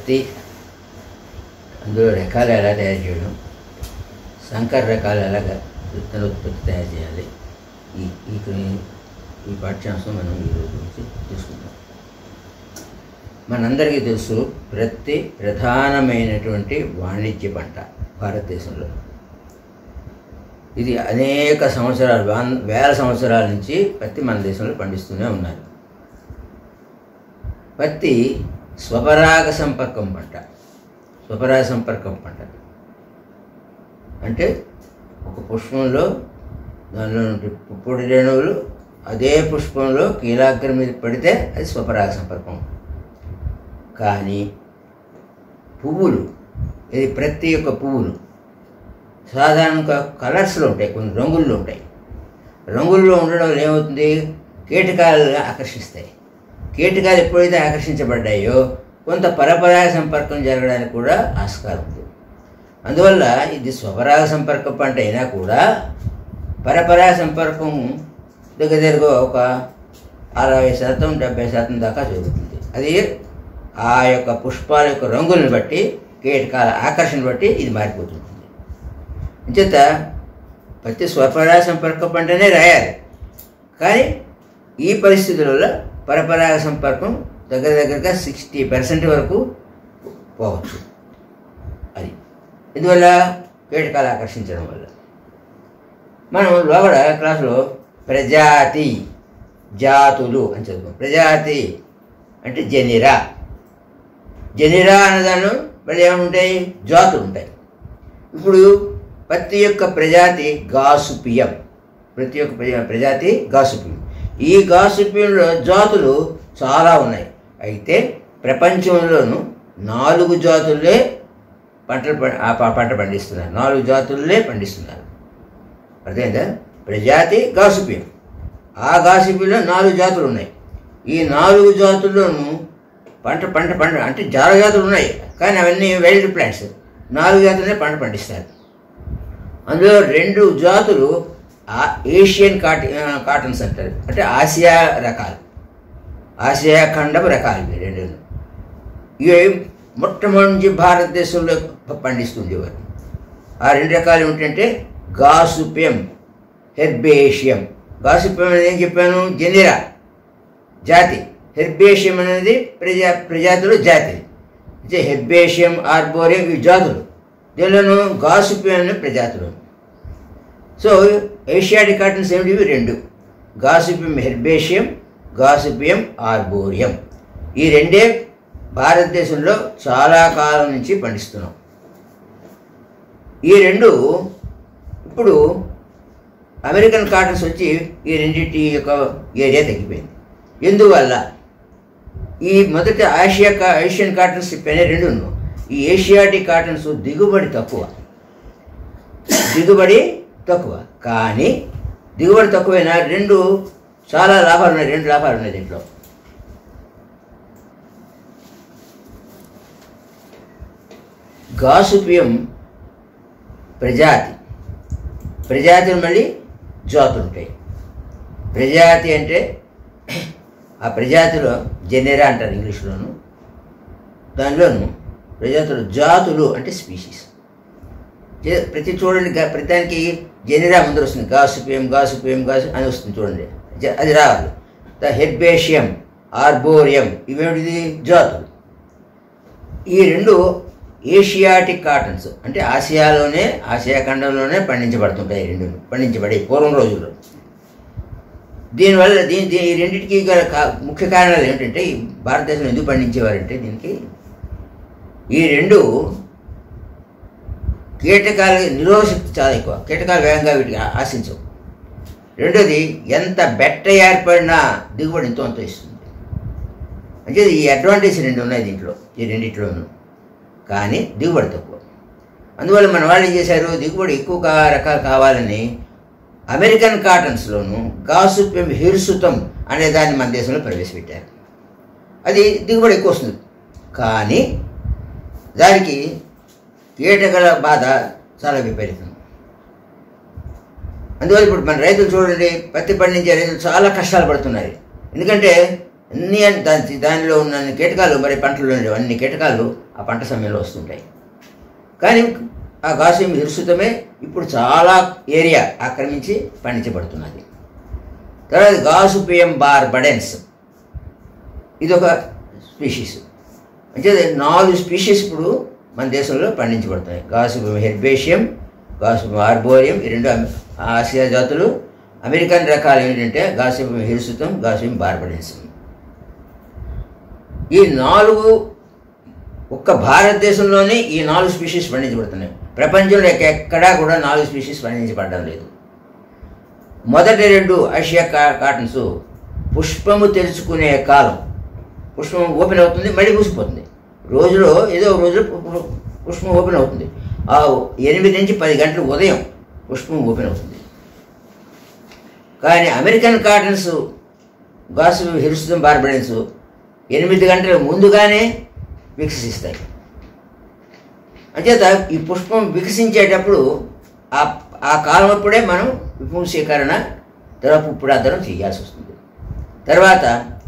పత్తి అందులో రకాలు ఎలా తయారు చేయడం సంకర రకాలు ఎలాగ విత్తన ఉత్పత్తి తయారు చేయాలి ఈ ఈ క్రి- ఈ పాఠ్యాంశం మనం ఈరోజు నుంచి తీసుకుందాం మనందరికీ తెలుసు ప్రతి ప్రధానమైనటువంటి వాణిజ్య పంట భారతదేశంలో ఇది అనేక సంవత్సరాలు వాన్- వేల సంవత్సరాల నుంచి పత్తి మన దేశంలో పండిస్తూనే ఉన్నారు పత్తి స్వపరాగ సంపర్కం పంట స్వపరాగ సంపర్కం పంట అంటే ఒక పుష్పంలో దానిలో నుండి పొడి రేణువులు అదే పుష్పంలో కీలాగ్రం మీద పడితే అది స్వపరాగ సంపర్కం కానీ పువ్వులు ఇది ప్రతి ఒక్క పువ్వులు సాధారణంగా కలర్స్లో ఉంటాయి కొన్ని రంగుల్లో ఉంటాయి రంగుల్లో ఉండడం వల్ల ఏమవుతుంది కీటకాలు ఆకర్షిస్తాయి కీటకాలు ఎప్పుడైతే ఆకర్షించబడ్డాయో కొంత పరపరాగ సంపర్కం జరగడానికి కూడా ఆస్కారం ఉంది అందువల్ల ఇది స్వపరాగ సంపర్క పంట అయినా కూడా పరపరాగ సంపర్కం దగ్గర దగ్గర ఒక అరవై శాతం డెబ్బై శాతం దాకా జరుగుతుంది అది ఆ యొక్క పుష్పాల యొక్క రంగులను బట్టి కీటకాల ఆకర్షణ బట్టి ఇది మారిపోతుంటుంది అంచేత ప్రతి స్వపరాగ సంపర్క పంటనే రాయాలి కానీ ఈ పరిస్థితులలో పరపరాగ సంపర్కం దగ్గర దగ్గరగా సిక్స్టీ పర్సెంట్ వరకు పోవచ్చు అది ఇందువల్ల కీటకాలు ఆకర్షించడం వల్ల మనం లోపల క్లాసులో ప్రజాతి జాతులు అని చదువుతాం ప్రజాతి అంటే జనిరా జనిరా అన్నదాన్ని మళ్ళీ ఏముంటాయి జాతులు ఉంటాయి ఇప్పుడు ప్రతి ఒక్క ప్రజాతి గాసుపియం ప్రతి ఒక్క ప్రజా ప్రజాతి గాసుపియం ఈ గాసుపియంలో జాతులు చాలా ఉన్నాయి అయితే ప్రపంచంలోనూ నాలుగు జాతులే పంటలు ప- ఆ ప- పంట పండిస్తున్నారు నాలుగు జాతులే పండిస్తున్నారు అర్థమైందా ప్రజాతి గాసుపియం ఆ గాసుపియంలో నాలుగు జాతులు ఉన్నాయి ఈ నాలుగు జాతుల్లోనూ పంట పంట పంట అంటే చాలా జాతులు ఉన్నాయి కానీ అవన్నీ వైల్డ్ ప్లాంట్స్ నాలుగు జాతులనే పంట పండిస్తారు అందులో రెండు జాతులు ఆ- ఏషియన్ కాటి ఆ, కాటన్స్ అంటారు అంటే ఆసియా రకాలు ఆసియా ఖండపు రకాలు ఇవి రెండు ఇవి మొట్టమొదటి నుంచి భారతదేశంలో ప- పండిస్తుంది వారు ఆ రెండు రకాలు ఏమిటంటే గాసుప్యం హెర్బేషియం గాసుప్యం అనేది ఏం చెప్పాను జనిరా జాతి హెర్బేషియం అనేది ప్రజా ప్రజాతులు జాతి అంటే హెర్బేషియం ఆర్బోరియం ఇవి జాతులు దీనిలోనూ గాసుప్యం అనే ప్రజాతులు సో ఏషియాటిక్ కాటన్స్ ఏమిటి ఇవి రెండు గాసిపియం హెర్బేషియం గాసిపియం ఆర్బోరియం ఈ రెండే భారతదేశంలో చాలా కాలం నుంచి పండిస్తున్నాం ఈ రెండు ఇప్పుడు అమెరికన్ కాటన్స్ వచ్చి ఈ రెండింటి యొక్క ఏరియా తగ్గిపోయింది ఎందువల్ల ఈ మొదటి ఆసియా కా ఏషియన్ కాటన్స్ చెప్పానే రెండు ఉన్నాయి. ఈ ఏషియాటిక్ కాటన్స్ దిగుబడి తక్కువ దిగుబడి తక్కువ కానీ దిగుబడి తక్కువైనా రెండు చాలా లాభాలు ఉన్నాయి రెండు లాభాలు ఉన్నాయి దీంట్లో గాసుపియం ప్రజాతి ప్రజాతిని మళ్ళీ జాతులు ఉంటాయి ప్రజాతి అంటే ఆ ప్రజాతిలో జెనెరా అంటారు ఇంగ్లీష్లోను దానిలోను ప్రజాతులు జాతులు అంటే స్పీషీస్ చే- ప్రతి చూడండి గా- ప్రతిదానికి జెనిరా ముందర వస్తుంది గాసుపియం గాసుపియం గాసు అని వస్తుంది చూడండి జ- అది రావాలి ద హెర్బేషియం ఆర్బోరియం ఇవేమిటిది జాతులు ఈ రెండు ఏషియాటిక్ కాటన్స్ అంటే ఆసియాలోనే ఆసియా ఖండంలోనే పండించబడుతుంటాయి ఈ రెండు పండించబడి పూర్వం రోజుల్లో దీనివల్ల దీని దీని ఈ రెండింటికి గల కా- ముఖ్య కారణాలు ఏమిటంటే ఈ భారతదేశంలో ఎందుకు పండించేవారంటే దీనికి ఈ రెండు కీటకాల నిరోధశక్తి చాలా ఎక్కువ కీటకాలు వేగంగా వీటికి ఆ- ఆశించవు రెండోది ఎంత బెట్ట ఏర్పడినా దిగుబడి ఎంతో అంత ఇస్తుంది అంటే ఈ అడ్వాంటేజ్ రెండు ఉన్నాయి దీంట్లో ఈ రెండిట్లోనూ కానీ దిగుబడి తక్కువ అందువల్ల మన వాళ్ళు ఏం చేశారు దిగుబడి ఎక్కువ కా- రకాలు కావాలని అమెరికన్ కాటన్స్లోను గాసుప్యం హిర్సుతం అనే దాన్ని మన దేశంలో ప్రవేశపెట్టారు అది దిగుబడి ఎక్కువ వస్తుంది కానీ దానికి కీటకాల బాధ చాలా విపరీతం అందువల్ల ఇప్పుడు మన రైతులు చూడండి పత్తి పండించే రైతులు చాలా కష్టాలు పడుతున్నారు ఎందుకంటే అన్ని దాని దానిలో ఉన్న అన్ని కీటకాలు మరి పంటల్లో ఉండే అన్ని కీటకాలు ఆ పంట సమయంలో వస్తుంటాయి కానీ ఆ గాసియం విరుసుతమే ఇప్పుడు చాలా ఏరియా ఆక్రమించి పండించబడుతున్నది తర్వాత గాసుపియం బార్బడెన్స్ ఇది ఒక స్పీషీస్ అంటే నాలుగు స్పీషీస్ ఇప్పుడు మన దేశంలో పండించబడుతున్నాయి గాసుపియం హెర్బేషియం గాసుపియం ఆర్బోరియం ఈ రెండు అమె- ఆసియా జాతులు అమెరికన్ రకాలు ఏంటంటే గాసుపియం హిరుసుతం గాసుపియం బార్బడెన్స్ ఈ నాలుగు ఒక్క భారతదేశంలోనే ఈ నాలుగు స్పీషీస్ పండించబడుతున్నాయి ప్రపంచంలో ఎక్క- ఎక్కడా కూడా నాలుగు స్పీషీస్ పండించబడడం లేదు మొదటి రెండు ఆసియా కా కాటన్స్ పుష్పము తెరుచుకునే కాలం పుష్పం ఓపెన్ అవుతుంది మళ్ళీ మూసిపోతుంది రోజులో ఏదో ఒక రోజు పు- పు- పుష్పం ఓపెన్ అవుతుంది ఆ ఎనిమిది నుంచి పది గంటల ఉదయం పుష్పం ఓపెన్ అవుతుంది కానీ అమెరికన్ కాటన్స్ గాసు హిరుసుతం బార్బడెన్స్ ఎనిమిది గంటల ముందుగానే వికసిస్తాయి అంచేత ఈ పుష్పం వికసించేటప్పుడు ఆ ఆ కాలం అప్పుడే మనం విపుంసీకరణ తర్వాత పుప్పుడాదనం చేయాల్సి వస్తుంది తర్వాత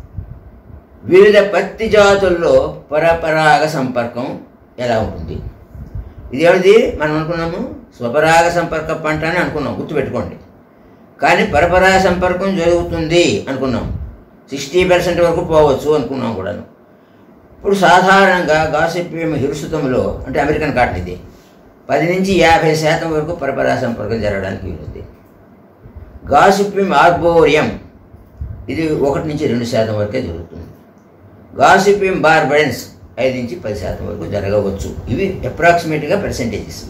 వివిధ పత్తి జాతుల్లో పరపరాగ సంపర్కం ఎలా ఉంటుంది ఇది ఏమిటి మనం అనుకున్నాము స్వపరాగ సంపర్క పంట అని అనుకున్నాం గుర్తుపెట్టుకోండి కానీ పరపరాగ సంపర్కం జరుగుతుంది అనుకున్నాం సిక్స్టీ పర్సెంట్ వరకు పోవచ్చు అనుకున్నాం కూడాను ఇప్పుడు సాధారణంగా గాసిపియం హిరుసుతంలో అంటే అమెరికన్ కాటన్ ఇది పది నుంచి యాభై శాతం వరకు పరపరా సంపర్కం జరగడానికి వీలుంది గాసిపియం ఆర్బోరియం ఇది ఒకటి నుంచి రెండు శాతం వరకే జరుగుతుంది గాసిపియం బార్బడెన్స్ ఐదు నుంచి పది శాతం వరకు జరగవచ్చు ఇవి అప్రాక్సిమేట్గా పర్సెంటేజెస్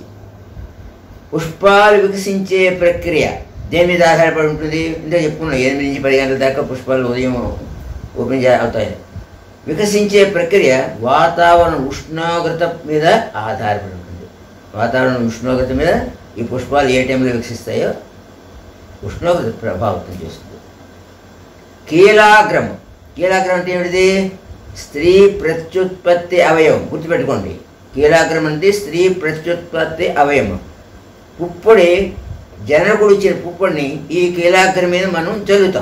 పుష్పాలు వికసించే ప్రక్రియ దేని మీద ఆధారపడి ఉంటుంది ఇంటే చెప్పుకున్నాం ఎనిమిది నుంచి పది గంటల దాకా పుష్పాలు ఉదయం ఓపెన్ చే అవుతాయి వికసించే ప్రక్రియ వాతావరణ ఉష్ణోగ్రత మీద ఆధారపడి ఉంటుంది వాతావరణ ఉష్ణోగ్రత మీద ఈ పుష్పాలు ఏ టైంలో వికసిస్తాయో ఉష్ణోగ్రత ప్రభావితం చేస్తుంది కీలాగ్రం కీలాగ్రం అంటే ఏమిటిది స్త్రీ ప్రత్యుత్పత్తి అవయవం గుర్తుపెట్టుకోండి కీలాగ్రం అంటే స్త్రీ ప్రత్యుత్పత్తి అవయవం పుప్పొడి జనకుడు ఇచ్చిన పుప్పొడిని ఈ కీలాగ్రం మీద మనం చల్లుతాం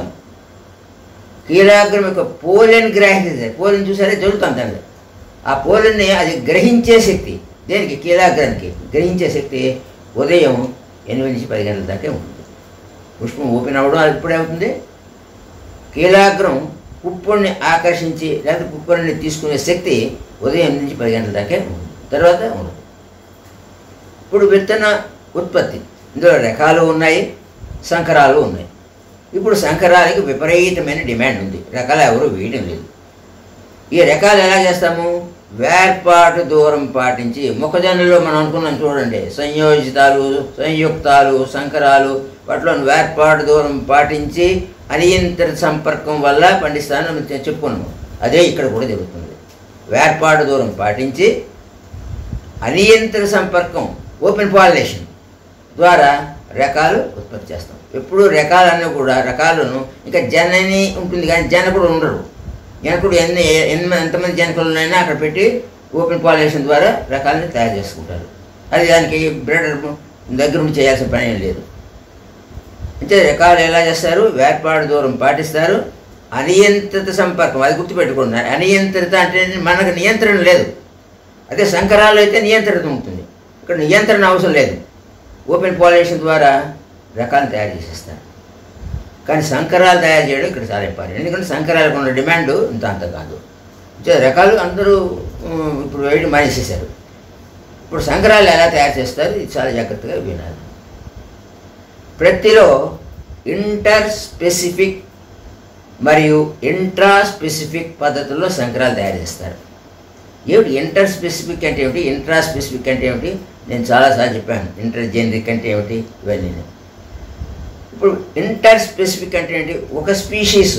కీలాగ్రం యొక్క పోలెన్ గ్రహించే పోలెన్ చూసారే చల్లుతాం దాన్ని ఆ పోలెన్ని అది గ్రహించే శక్తి దేనికి కీలాగ్రానికి గ్రహించే శక్తి ఉదయం ఎనిమిది నుంచి పది గంటల దాకా ఉంటుంది పుష్పం ఓపెన్ అవ్వడం అది ఇప్పుడే అవుతుంది కీలాగ్రం పుప్పొడిని ఆకర్షించి లేకపోతే పుప్పొడిని తీసుకునే శక్తి ఉదయం ఎనిమిది నుంచి పది గంటల దాకే ఉంటుంది తర్వాత ఉండదు ఇప్పుడు విత్తన ఉత్పత్తి ఇందులో రకాలు ఉన్నాయి సంకరాలు ఉన్నాయి ఇప్పుడు సంకరాలకి విపరీతమైన డిమాండ్ ఉంది రకాలు ఎవరు వేయడం లేదు ఈ రకాలు ఎలా చేస్తాము వేర్పాటు దూరం పాటించి మొక్కజొన్నలో మనం అనుకున్నాం చూడండి సంయోజితాలు సంయుక్తాలు సంకరాలు వాటిలో వేర్పాటు దూరం పాటించి అనియంత్రిత సంపర్కం వల్ల పండిస్తానని మనం చె- చెప్పుకున్నాము అదే ఇక్కడ కూడా జరుగుతుంది వేర్పాటు దూరం పాటించి అనియంత్రిత సంపర్కం ఓపెన్ పాలినేషన్ ద్వారా రకాలు ఉత్పత్తి చేస్తాం ఎప్పుడు రకాలన్నీ కూడా రకాలను ఇంకా జనని ఉంటుంది కానీ జనకుడు ఉండరు జనకుడు ఎన్ని ఎన్ని ఎంతమంది జనకులు ఉన్నాయో అక్కడ పెట్టి ఓపెన్ పాలినేషన్ ద్వారా రకాలని తయారు చేసుకుంటారు అది దానికి బ్రీడర్ దగ్గర ఉండి చేయాల్సిన పని ఏం లేదు అంటే రకాలు ఎలా చేస్తారు వేర్పాటు దూరం పాటిస్తారు అనియంత్రిత సంపర్కం అది గుర్తుపెట్టుకోండి అనియంత్రిత అంటే మనకు నియంత్రణ లేదు అదే సంకరాలు అయితే నియంత్రణ ఉంటుంది ఇక్కడ నియంత్రణ అవసరం లేదు ఓపెన్ పాలినేషన్ ద్వారా రకాలు తయారు చేసేస్తారు కానీ సంకరాలు తయారు చేయడం ఇక్కడ చాలా ఇంపార్టెంట్ ఎందుకంటే సంకరాలకు ఉన్న డిమాండ్ ఇంత అంత కాదు అంటే రకాలు అందరూ ఉమ్, ఇప్పుడు వేయడం మానేసేశారు ఇప్పుడు సంకరాలు ఎలా తయారు చేస్తారు ఇది చాలా జాగ్రత్తగా వినాలి ప్రతిలో ఇంటర్ స్పెసిఫిక్ మరియు ఇంట్రా స్పెసిఫిక్ పద్ధతుల్లో సంకరాలు తయారు చేస్తారు ఏమిటి ఇంటర్ స్పెసిఫిక్ అంటే ఏమిటి ఇంట్రా స్పెసిఫిక్ అంటే ఏమిటి నేను చాలాసార్లు చెప్పాను ఇంటర్ జెనరిక్ అంటే ఏమిటి ఇవన్నీ ఇప్పుడు ఇంటర్ స్పెసిఫిక్ అంటే ఏంటి ఒక స్పీషీస్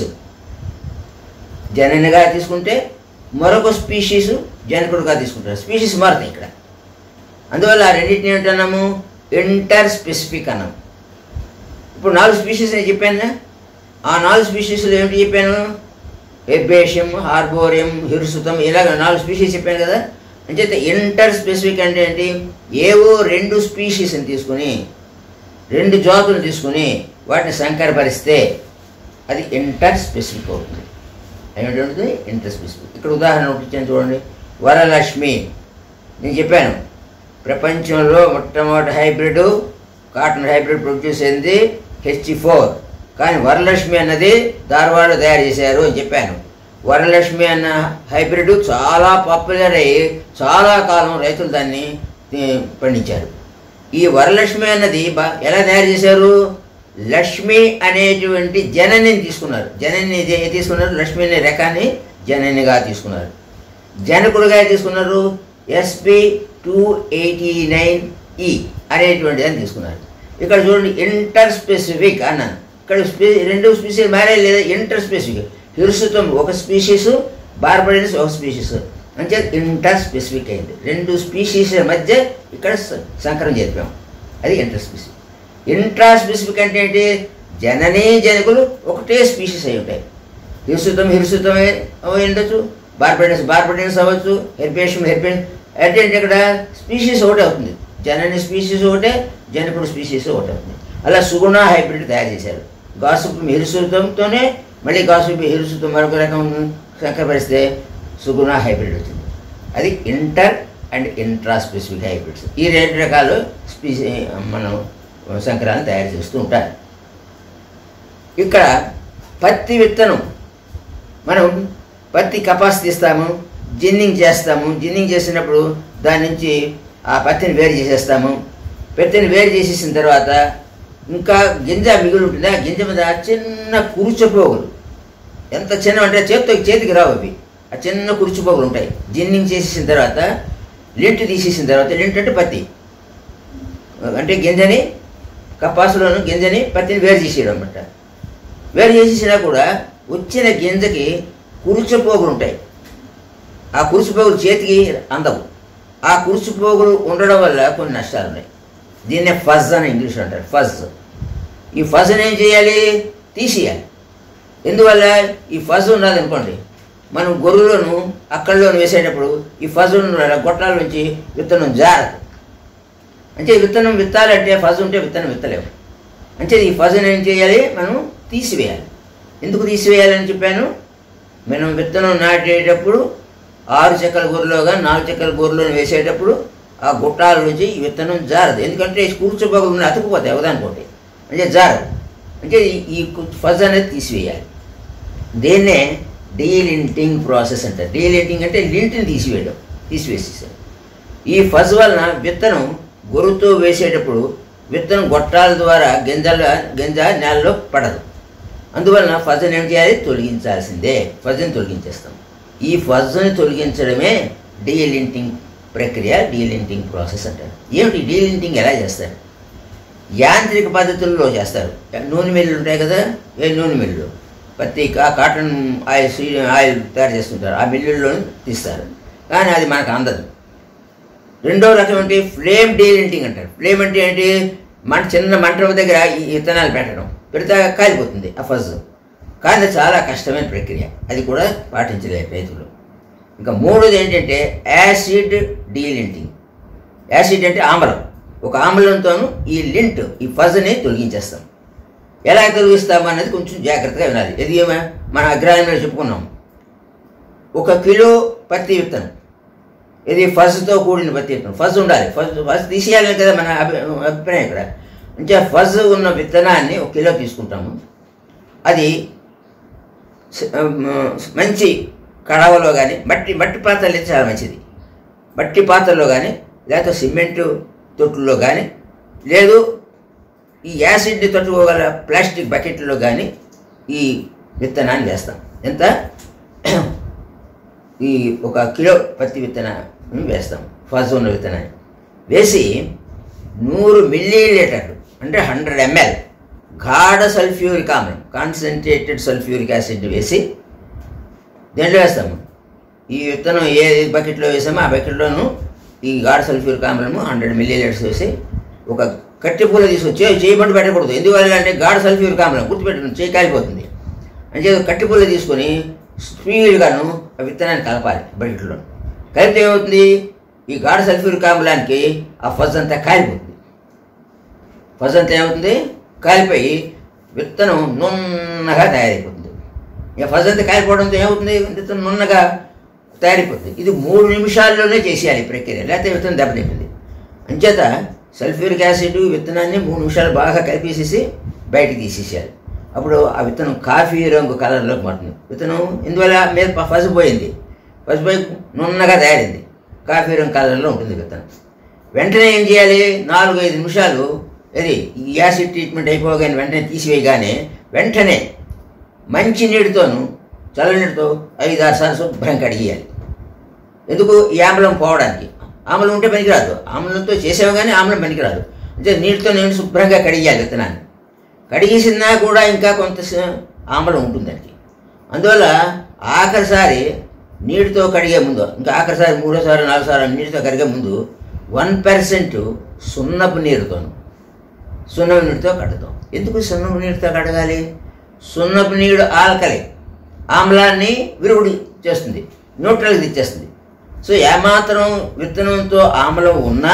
జననిగా తీసుకుంటే మరొక స్పీషీస్ జనకుడుగా తీసుకుంటారు స్పీషీస్ మారుతాయి ఇక్కడ అందువల్ల ఆ రెండింటిని ఏమిటన్నాము ఇంటర్ స్పెసిఫిక్ అన్నాం ఇప్పుడు నాలుగు స్పీషీస్ నేను చెప్పాను ఆ నాలుగు స్పీషీస్లో ఏమిటి చెప్పాను ఎబ్బేషియం హార్బోరియం హిరుసుతం ఇలాగ నాలుగు స్పీషీస్ చెప్పాను కదా అంచేత ఇంటర్ స్పెసిఫిక్ అంటే ఏంటి ఏవో రెండు స్పీషీస్ని తీసుకుని రెండు జాతులు తీసుకుని వాటిని సంకరపరిస్తే అది ఇంటర్ స్పెసిఫిక్ అవుతుంది ఏమిటంటే ఇంటర్ స్పెసిఫిక్ ఇక్కడ ఉదాహరణ ఒకటి ఇచ్చాను చూడండి వరలక్ష్మి నేను చెప్పాను ప్రపంచంలో మొట్టమొదటి హైబ్రిడ్ కాటన్ హైబ్రిడ్ ప్రొడ్యూస్ అయింది హెచ్ ఫోర్ కానీ వరలక్ష్మి అన్నది ధారవాడలో తయారు చేశారు అని చెప్పాను వరలక్ష్మి అన్న హైబ్రిడ్ చాలా పాపులర్ అయ్యి చాలా కాలం రైతులు దాన్ని ఏ, పండించారు ఈ వరలక్ష్మి అన్నది బా- ఎలా తయారు చేశారు లక్ష్మి అనేటువంటి జననిని తీసుకున్నారు జనని ఏ- తీసుకున్నారు లక్ష్మి అనే రకాన్ని జననిగా తీసుకున్నారు జనకుడుగా తీసుకున్నారు ఎస్పి టూ ఎయిటీ నైన్ ఈ అనేటువంటి దాన్ని తీసుకున్నారు ఇక్కడ చూడండి ఇంటర్ స్పెసిఫిక్ అన్నాను ఇక్కడ స్పీ రెండు స్పీసీస్ మారే లేదా ఇంటర్ స్పెసిఫిక్ హిరుసుతం ఒక స్పీషీస్ బార్బడిన్స్ ఒక స్పీషీస్ అంటే ఇంటర్ స్పెసిఫిక్ అయింది రెండు స్పీషీస్ మధ్య ఇక్కడ స- సంకరం జరిపాం అది ఇంటర్ స్పెసిఫిక్ ఇంట్రా స్పెసిఫిక్ అంటే ఏంటి జననీ జనకులు ఒకటే స్పీషీస్ అయి ఉంటాయి హిరుసుతం హిరుసుతమే అవి ఉండొచ్చు బార్బడిన్స్ బార్బడిన్స్ అవ్వచ్చు హెర్పేషం హెర్పేషం అంటే ఏంటి ఇక్కడ స్పీషీస్ ఒకటే అవుతుంది జనని స్పీషీస్ ఒకటే జనకుడు స్పీషీస్ ఒకటే అవుతుంది అలా సుగుణ హైబ్రిడ్ తయారు చేశారు గాసుపు హిరుసుతంతోనే మళ్ళీ గాసుపు హిరుసుతం మరొక రకం సంకరపరిస్తే సుగుణ హైబ్రిడ్ వచ్చింది అది inter and intra specific hybrids ఈ రెండు రకాలు స్పీసీ మనం సంకరాన్ని తయారు చేస్తూ ఉంటారు ఇక్కడ పత్తి విత్తనం మనం పత్తి కపాస్ తీస్తాము జిన్నింగ్ చేస్తాము జిన్నింగ్ చేసినప్పుడు దాని నుంచి ఆ పత్తిని వేరు చేసేస్తాము పత్తిని వేరు చేసేసిన తర్వాత ఇంకా గింజ మిగిలి ఉంటుంది ఆ గింజ మీద చిన్న కురుచపోగులు ఎంత చిన్న అంటే చేతితో చేతికి రావు అవి ఆ చిన్న కురుచుపోగులు ఉంటాయి జిన్నింగ్ చేసేసిన తర్వాత లింట్ తీసేసిన తర్వాత లింట్ అంటే పత్తి అంటే గింజని కపాసులోను గింజని పత్తిని వేరు చేసేయడం అనమాట వేరు చేసేసినా కూడా వచ్చిన గింజకి కురుచపోగులు ఉంటాయి ఆ కురుచుపోగులు చేతికి అందవు ఆ కురుచుపోగులు ఉండడం వల్ల కొన్ని నష్టాలు ఉన్నాయి దీన్నే ఫజ్ అని ఇంగ్లీష్ అంటారు ఫజ్ ఈ ఫజ్ని ఏం చేయాలి తీసేయాలి ఎందువల్ల ఈ ఫజ్ ఉన్నది అనుకోండి మనం గొర్రెలను అక్కడలోను వేసేటప్పుడు ఈ ఫజ్ ఉన్న గొట్టాల నుంచి విత్తనం జారదు అంటే విత్తనం విత్తాలంటే ఫజ్ ఉంటే విత్తనం విత్తలేము అంటే ఈ ఫజ్ని ఏం చేయాలి మనం తీసివేయాలి ఎందుకు తీసివేయాలని చెప్పాను మనం విత్తనం నాటేటప్పుడు ఆరు చెక్కల గొర్రెలో కానీ నాలుగు చెక్కల గొర్రెలో వేసేటప్పుడు ఆ గుట్టాల నుంచి ఈ విత్తనం జారదు ఎందుకంటే కూర్చోబోగులు అతుకుపోతాయి ఒకదానికోటి అంటే జారదు అంటే ఈ- ఈ ఫజ్ అనేది తీసివేయాలి దీన్నే డీలింటింగ్ ప్రాసెస్ అంటారు డీలింటింగ్ అంటే లింట్ని తీసివేయడం తీసివేసేసారు ఈ ఫజ్ వలన విత్తనం గొర్రుతో వేసేటప్పుడు విత్తనం గొట్టాల ద్వారా గింజల గింజ నేలలో పడదు అందువలన ఫజ్ని ఏం చేయాలి తొలగించాల్సిందే ఫజ్ని తొలగించేస్తాం ఈ ఫజ్ని తొలగించడమే డీలింటింగ్ ప్రక్రియ డీలింటింగ్ ప్రాసెస్ అంటారు ఏమిటి డీలింటింగ్ ఎలా చేస్తారు యాంత్రిక పద్ధతుల్లో చేస్తారు నూనె మిల్లులు ఉంటాయి కదా ఏ నూనె మిల్లు పత్తి కా- కాటన్ ఆయిల్ సీ ఆయిల్ తయారు చేస్తుంటారు ఆ మిల్లుల్లో తీస్తారు కానీ అది మనకు అందదు రెండో రకం ఏంటి ఫ్లేమ్ డీలింటింగ్ అంటారు ఫ్లేమ్ అంటే ఏంటి మంట చిన్న మంట దగ్గర ఈ విత్తనాలు పెట్టడం పెడితే కాలిపోతుంది ఆ ఫజ్ కానీ అది చాలా కష్టమైన ప్రక్రియ అది కూడా పాటించలేరు రైతులు ఇంకా మూడోది ఏంటంటే యాసిడ్ డీలింటింగ్ యాసిడ్ అంటే ఆమ్లం ఒక ఆమ్లంతోనూ ఈ లింట్ ఈ ఫజ్ని తొలగించేస్తాం ఎలా తొలగిస్తాం అనేది కొంచెం జాగ్రత్తగా వినాలి ఇది ఏమ- మన అగ్రహాయంలో చెప్పుకున్నాం ఒక కిలో పత్తి విత్తనం ఇది ఫజ్తో కూడిన పత్తి విత్తనం ఫజ్ ఉండాలి ఫజ్ ఫజ్ తీసేయాలి కదా మన అభి అభిప్రాయం ఇక్కడ అంటే ఫజ్ ఉన్న విత్తనాన్ని ఒక కిలో తీసుకుంటాము అది స- మ- మంచి కడవలో కానీ మట్టి మట్టి పాత్రలు అయితే చాలా మంచిది మట్టి పాత్రలో కానీ లేకపోతే సిమెంటు తొట్టుల్లో కానీ లేదు ఈ యాసిడ్ని తట్టుకోగల ప్లాస్టిక్ బకెట్లో కానీ ఈ విత్తనాన్ని వేస్తాం ఎంత ఈ ఒక కిలో పత్తి విత్తనాన్ని వేస్తాం ఫస్ట్ ఉన్న విత్తనాన్ని వేసి నూరు మిల్లీ లీటర్లు అంటే హండ్రెడ్ ఎంఎల్ గాఢ సల్ఫ్యూరిక్ ఆమ్లం కాన్సన్ట్రేటెడ్ సల్ఫ్యూరిక్ యాసిడ్ వేసి దేంట్లో వేస్తాము ఈ విత్తనం ఏ బకెట్లో వేసామో ఆ బకెట్లోనూ ఈ గాఢ సల్ఫ్యూరిక్ ఆమ్లము హండ్రెడ్ మిల్లీ లీటర్స్ వేసి ఒక కట్టె పూల తీసుకొచ్చి చేయబడి పెట్టకూడదు ఎందువల్ల అంటే గాఢ సల్ఫ్యూరిక్ ఆమ్లం గుర్తుపెట్టడం చేయి కాలిపోతుంది అంటే కట్టె పూల తీసుకొని స్పీడ్గాను ఆ విత్తనాన్ని కలపాలి బకెట్లో కలిపితే ఏమవుతుంది ఈ గాఢ సల్ఫ్యూరిక్ ఆమ్లానికి ఆ ఫజ్ అంతా కాలిపోతుంది ఫజ్ అంతా ఏమవుతుంది కాలిపోయి విత్తనం నున్నగా తయారైపోతుంది ఇక ఫజ్ అంతా కాలిపోవడంతో ఏమవుతుంది విత్తనం నున్నగా తయారైపోతుంది ఇది మూడు నిమిషాల్లోనే చేసేయాలి ఈ ప్రక్రియ లేకపోతే విత్తనం దెబ్బతింటుంది అంచేత సల్ఫ్యూరిక్ యాసిడ్ విత్తనాన్ని మూడు నిమిషాలు బాగా కలిపేసేసి బయటికి తీసేసేయాలి అప్పుడు ఆ విత్తనం కాఫీ రంగు కలర్లోకి మారుతుంది విత్తనం ఇందువల్ల మీద ప- పసిపోయింది పసిపోయి నున్నగా తయారైంది కాఫీ రంగు కలర్లో ఉంటుంది విత్తనం వెంటనే ఏం చేయాలి నాలుగు ఐదు నిమిషాలు ఇది ఈ యాసిడ్ ట్రీట్మెంట్ అయిపోగానే వెంటనే తీసివేయగానే వెంటనే మంచి నీటితోను చల్లనీటితో ఐదు ఆరు సార్లు శుభ్రం కడిగేయాలి ఎందుకు ఈ ఆమ్లం పోవడానికి ఆమ్లం ఉంటే పనికిరాదు ఆమ్లంతో చేసావు కానీ ఆమ్లం పనికిరాదు అంటే నీటితో నేను శుభ్రంగా కడిగేయాలి విత్తనాన్ని కడిగేసినా కూడా ఇంకా కొంత స- ఆమ్లం ఉంటుంది దానికి అందువల్ల ఆఖరిసారి నీటితో కడిగే ముందు ఇంకా ఆఖరిసారి మూడోసారి నాలుగోసారి నీటితో కడిగే ముందు వన్ పర్సెంట్ సున్నపు నీరుతోను సున్నపు నీటితో కడుతాం ఎందుకు సున్నపు నీటితో కడగాలి సున్నపు నీరు ఆల్కలి ఆమ్లాన్ని విరుగుడు చేస్తుంది న్యూట్రల్కి తెచ్చేస్తుంది సో ఏమాత్రం విత్తనంతో ఆమ్లం ఉన్నా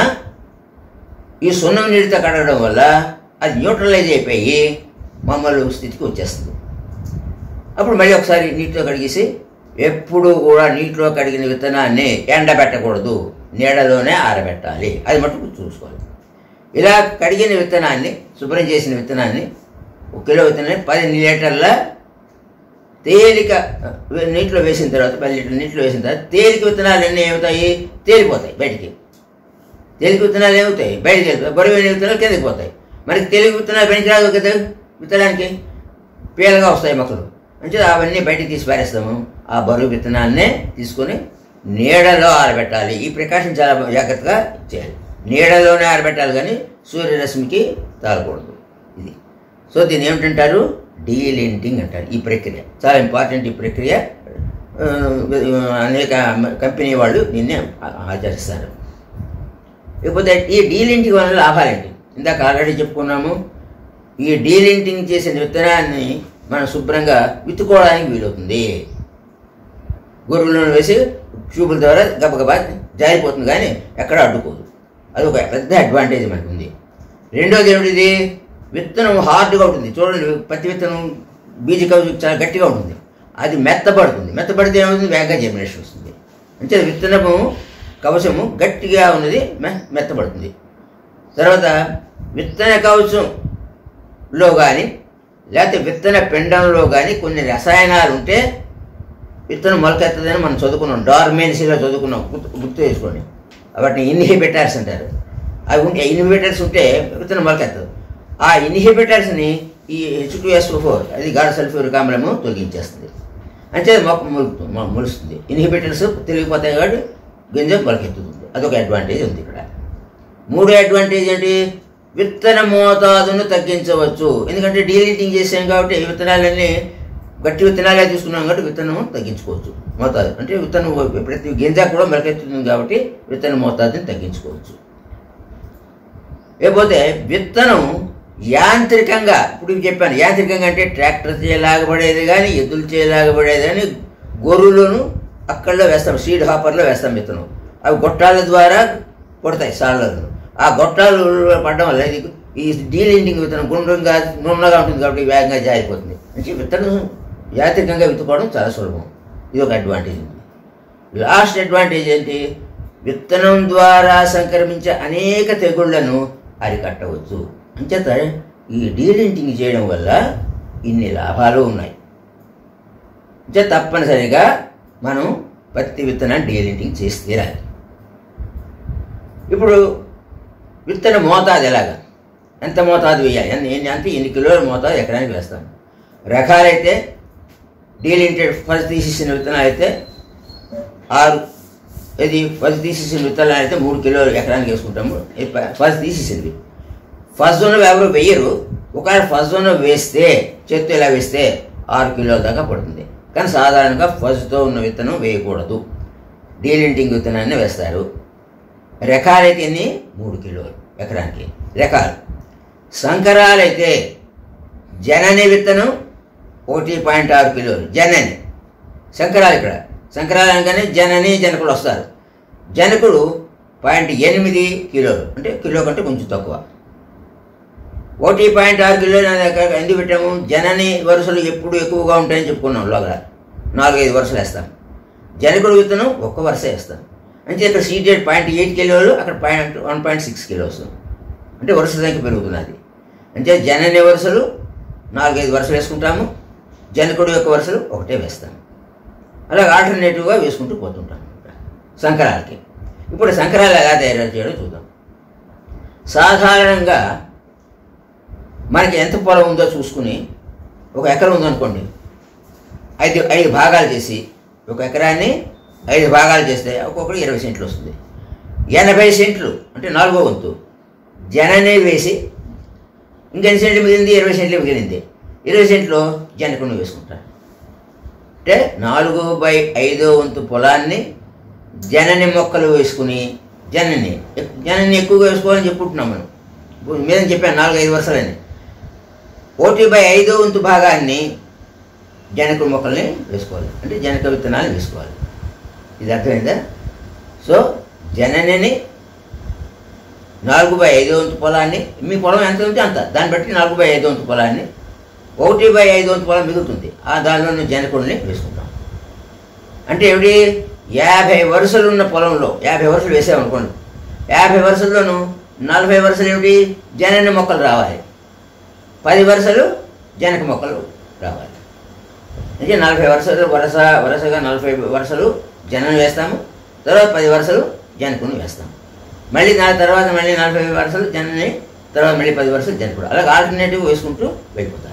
ఈ సున్నం నీటితో కడగడం వల్ల అది న్యూట్రలైజ్ అయిపోయి మామూలు స్థితికి వచ్చేస్తుంది అప్పుడు మళ్ళీ ఒకసారి నీటితో కడిగేసి ఎప్పుడు కూడా నీటిలో కడిగిన విత్తనాన్ని ఎండబెట్టకూడదు నీడలోనే ఆరబెట్టాలి అది మటుకు చూసుకోవాలి ఇలా కడిగిన విత్తనాన్ని శుభ్రం చేసిన విత్తనాన్ని ఒక కిలో విత్తనాన్ని పది లీటర్ల తేలిక ఆ, నీటిలో వేసిన తర్వాత పది లీటర్ల నీటిలో వేసిన తర్వాత తేలిక విత్తనాలు ఎన్ని ఏమవుతాయి తేలిపోతాయి బయటికి తేలిక విత్తనాలు ఏమవుతాయి బయటికి వెళ్ళిపోతాయి బరువైన విత్తనాలు కిందకి పోతాయి మనకి తేలిక విత్తనాలు పనికిరాదు కదా విత్తనానికి పీలగా వస్తాయి మొక్కలు అంటే అవన్నీ బయటికి తీసి పారేస్తాము ఆ బరువు విత్తనాలనే తీసుకొని నీడలో ఆరబెట్టాలి ఈ ప్రికాషన్ చాలా జాగ్రత్తగా చేయాలి నీడలోనే ఆరబెట్టాలి కానీ సూర్యరశ్మికి తాగకూడదు ఇది సో దీన్ని ఏమిటంటారు డీలింటింగ్ అంటారు ఈ ప్రక్రియ చాలా ఇంపార్టెంట్ ఈ ప్రక్రియ ఆ, అనేక కంపెనీ వాళ్ళు దీన్ని ఆ- ఆచరిస్తారు ఇకపోతే ఈ డీలింటింగ్ వల్ల లాభాలేంటి ఇందాక ఆల్రెడీ చెప్పుకున్నాము ఈ డీలింటింగ్ చేసిన విత్తనాన్ని మనం శుభ్రంగా విత్తుకోవడానికి వీలవుతుంది గొర్రెలను వేసి ట్యూబుల ద్వారా గబగబా జారిపోతుంది కానీ ఎక్కడ అడ్డుకోదు అది ఒక పెద్ద అడ్వాంటేజ్ మనకు ఉంది రెండోది ఏమిటిది విత్తనం హార్డ్గా ఉంటుంది చూడండి పత్తి విత్తనం బీజ కవచం చాలా గట్టిగా ఉంటుంది అది మెత్తబడుతుంది మెత్తబడితే ఏమవుతుంది వేగంగా జర్మినేషన్ వస్తుంది అంటే విత్తనము కవచము గట్టిగా ఉన్నది మె మెత్తబడుతుంది తర్వాత విత్తన కవచంలో కానీ లేకపోతే విత్తన పిండంలో కానీ కొన్ని రసాయనాలు ఉంటే విత్తనం మొలకెత్తదని మనం చదువుకున్నాం డార్మెన్సీలో చదువుకున్నాం గుర్తు గుర్తు చేసుకోండి వాటిని ఇన్హిబిటర్స్ అంటారు అవి ఉంటే ఇన్హిబిటర్స్ ఉంటే విత్తనం మొలకెత్తదు ఆ ఇన్హిబిటర్స్ని ఈ హెచ్ టూ ఎస్ ఫోర్ అది గాఢ సల్ఫ్యూరిక్ ఆమ్లము తొలగించేస్తుంది అంటే మొక్క మొలుస్తుంది మొ- మొలుస్తుంది ఇన్హిబిటర్స్ తిరిగిపోతాయి కాబట్టి గింజ మొలకెత్తుతుంది అదొక అడ్వాంటేజ్ ఉంది ఇక్కడ మూడో అడ్వాంటేజ్ ఏంటి విత్తన మోతాదును తగ్గించవచ్చు ఎందుకంటే డీలిటింగ్ చేసాం కాబట్టి ఈ విత్తనాలన్నీ గట్టి విత్తనాలే తీసుకున్నాం కాబట్టి విత్తనం తగ్గించుకోవచ్చు మోతాదు అంటే విత్తనం ప్రతి గింజ కూడా మొలకెత్తుతుంది కాబట్టి విత్తన మోతాదుని తగ్గించుకోవచ్చు లేకపోతే విత్తనం యాంత్రికంగా ఇప్పుడు ఇవి చెప్పాను యాంత్రికంగా అంటే ట్రాక్టర్ చేయలాగబడేది కానీ ఎద్దులు చేయలాగబడేది కానీ గొర్రెలను అక్కడలో వేస్తాం సీడ్ హాపర్లో వేస్తాం విత్తనం అవి గొట్టాల ద్వారా కొడతాయి సాళ్ళను ఆ గొట్టాలు పడడం వల్ల ఇది ఈ డీలింటింగ్ విత్తనం గుండ్రంగా నున్నగా ఉంటుంది కాబట్టి వేగంగా జారిపోతుంది అంటే విత్తనం యాంత్రికంగా విత్తుకోవడం చాలా సులభం ఇది ఒక అడ్వాంటేజ్ ఉంది లాస్ట్ అడ్వాంటేజ్ ఏంటి విత్తనం ద్వారా సంక్రమించే అనేక తెగుళ్లను అరికట్టవచ్చు అంచేత ఈ డీలింటింగ్ చేయడం వల్ల ఇన్ని లాభాలు ఉన్నాయి అంటే తప్పనిసరిగా మనం పత్తి విత్తనాన్ని డీలింటింగ్ చేసి తీరాలి ఇప్పుడు విత్తన మోతాదు ఎలాగా ఎంత మోతాదు వేయాలి ఎన్ని ఎన్ని అంటే ఎన్ని కిలోల మోతాదు ఎకరానికి వేస్తాను రకాలైతే డీలింటెడ్ ఫస్ట్ తీసేసిన విత్తనాలు అయితే ఆరు ఇది ఫస్ట్ తీసేసిన విత్తనాలు అయితే మూడు కిలోలు ఎకరానికి వేసుకుంటాము ఇది ప- ఫస్ట్ తీసేసినవి ఫస్ట్ జోన్ ఎవరు వేయరు ఒకవేళ ఫస్ట్ జోన్ వేస్తే చెత్త ఇలా వేస్తే ఆరు కిలోల దాకా పడుతుంది కానీ సాధారణంగా ఫస్ట్తో ఉన్న విత్తనం వేయకూడదు డీలింటింగ్ విత్తనాన్ని వేస్తారు రెకాలైతే ఎన్ని మూడు కిలోలు ఎకరానికి రెకాలు సంకరాలైతే జనని విత్తనం ఒకటి పాయింట్ ఆరు కిలోలు జనని సంకరాలు ఇక్కడ సంకరాలు అనగానే జనని జనకుడు వస్తారు జనకుడు పాయింట్ ఎనిమిది కిలోలు అంటే కిలో కంటే కొంచెం తక్కువ ఒకటి పాయింట్ ఆరు కిలోలు అనేది ఎక్కడ ఎందుకు పెట్టాము జనని వరుసలు ఎప్పుడు ఎక్కువగా ఉంటాయని చెప్పుకున్నాం లోగల నాలుగైదు వరుసలు వేస్తాం జనకుడు విత్తనం ఒక్క వరుస వేస్తాను అంటే ఇక్కడ సీడెడ్ పాయింట్ ఎయిట్ కిలోలు అక్కడ point one point six kilos అంటే వరుస సంఖ్య పెరుగుతున్నది అంటే జనని వరుసలు నాలుగైదు వరుసలు వేసుకుంటాము జనకుడు యొక్క వరుసలు ఒకటే వేస్తాము అలాగే ఆల్టర్నేటివ్గా వేసుకుంటూ పోతుంటాం సంకరాలకి ఇప్పుడు సంకరాలు ఎలా తయారు చేయడం చూద్దాం సాధారణంగా మనకి ఎంత పొలం ఉందో చూసుకుని ఒక ఎకరం ఉందనుకోండి ఐదు ఐదు భాగాలు చేసి ఒక ఎకరాన్ని ఐదు భాగాలు చేస్తే ఒక్కొక్కటి ఇరవై సెంట్లు వస్తుంది ఎనభై సెంట్లు అంటే నాలుగో వంతు జననే వేసి ఇంకెన్ని సెంట్లు మిగిలింది ఇరవై సెంట్లు మిగిలింది ఇరవై సెంట్లు జనకుండా వేసుకుంటారు అంటే నాలుగు బై ఐదో వంతు పొలాన్ని జనని మొక్కలు వేసుకుని జనని ఎక్- జనని ఎక్కువగా వేసుకోవాలని చెప్పుకుంటున్నాం మనం ఇప్పుడు మీద చెప్పాను నాలుగు ఐదు వర్షాలని ఒకటి బై ఐదో వంతు భాగాన్ని జనక మొక్కల్ని వేసుకోవాలి అంటే జనక విత్తనాలు వేసుకోవాలి ఇది అర్థమైందా సో జననిని నాలుగు బై ఐదో వంతు పొలాన్ని మీ పొలం ఎంత ఉంటే అంత దాన్ని బట్టి నాలుగు బై ఐదో వంతు పొలాన్ని ఒకటి బై ఐదో వంతు పొలం మిగులుతుంది ఆ దానిలో జనకుడిని వేసుకుంటాం అంటే ఏమిటి యాభై వరుసలు ఉన్న పొలంలో యాభై వరుసలు వేసామనుకోండి యాభై వరుసల్లోనూ నలభై వరుసలు ఏమిటి జనన మొక్కలు రావాలి పది వరుసలు జనక మొక్కలు రావాలి అంటే నలభై వరుసలు వరుస వరుసగా నలభై వరుసలు జనం వేస్తాము తర్వాత పది వరుసలు జనకుని వేస్తాము మళ్ళీ దాని తర్వాత మళ్ళీ నలభై వరుసలు జనని తర్వాత మళ్ళీ పది వరుసలు జనకుడు అలాగే ఆల్టర్నేటివ్ వేసుకుంటూ వెళ్ళిపోతారు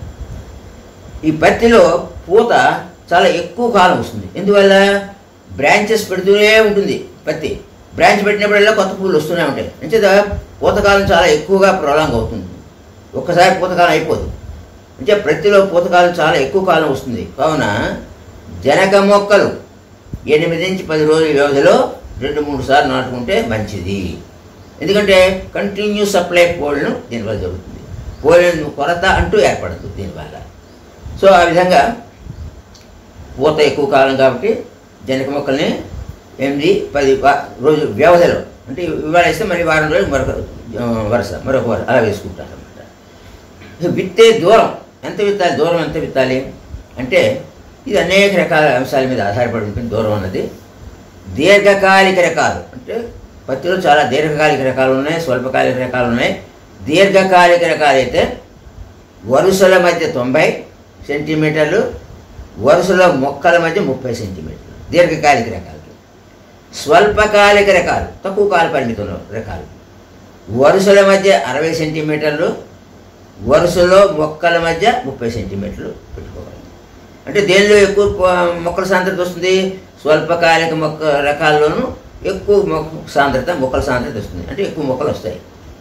ఈ పత్తిలో పూత చాలా ఎక్కువ కాలం వస్తుంది ఎందువల్ల బ్రాంచెస్ పెడుతూనే ఉంటుంది పత్తి బ్రాంచ్ పెట్టినప్పుడల్లా కొత్త పూలు వస్తూనే ఉంటాయి అంచేత పూతకాలం చాలా ఎక్కువగా ప్రొలాంగ్ అవుతుంది ఒక్కసారి పూతకాలం అయిపోదు అంటే ప్రతిలో పూతకాలం చాలా ఎక్కువ కాలం వస్తుంది కావున జనక మొక్కలు ఎనిమిది నుంచి పది రోజుల వ్యవధిలో రెండు మూడు సార్లు నాటుకుంటే మంచిది ఎందుకంటే కంటిన్యూస్ సప్లై పోల్ను దీనివల్ల జరుగుతుంది పోలిన కొరత అంటూ ఏర్పడదు దీనివల్ల సో ఆ విధంగా పూత ఎక్కువ కాలం కాబట్టి జనక మొక్కల్ని ఎనిమిది పది వా- రోజు వ్యవధిలో అంటే ఇవాళ ఇస్తే మళ్ళీ వారం రోజులు మరొక ఆ, వరుస మరొక వరుస అలా వేసుకుంటారు అనమాట విత్తే దూరం ఎంత విత్తాలి దూరం ఎంత విత్తాలి అంటే ఇది అనేక రకాల అంశాల మీద ఆధారపడి ఉంటుంది దూరం అన్నది దీర్ఘకాలిక రకాలు అంటే పత్తిలో చాలా దీర్ఘకాలిక రకాలు ఉన్నాయి స్వల్పకాలిక రకాలు ఉన్నాయి దీర్ఘకాలిక రకాలు అయితే వరుసల మధ్య తొంభై సెంటీమీటర్లు వరుసల మొక్కల మధ్య ముప్పై సెంటీమీటర్లు దీర్ఘకాలిక రకాలు స్వల్పకాలిక రకాలు తక్కువ కాల పరిమితంలో రకాలు వరుసల మధ్య అరవై సెంటీమీటర్లు వరుసలో మొక్కల మధ్య ముప్పై సెంటీమీటర్లు పెట్టుకోవాలి అంటే దేనిలో ఎక్కువ ప- మొక్కల సాంద్రత వస్తుంది స్వల్పకాలిక మొక్క రకాల్లోనూ ఎక్కువ మొక్క సాంద్రత మొక్కల సాంద్రత వస్తుంది అంటే ఎక్కువ మొక్కలు వస్తాయి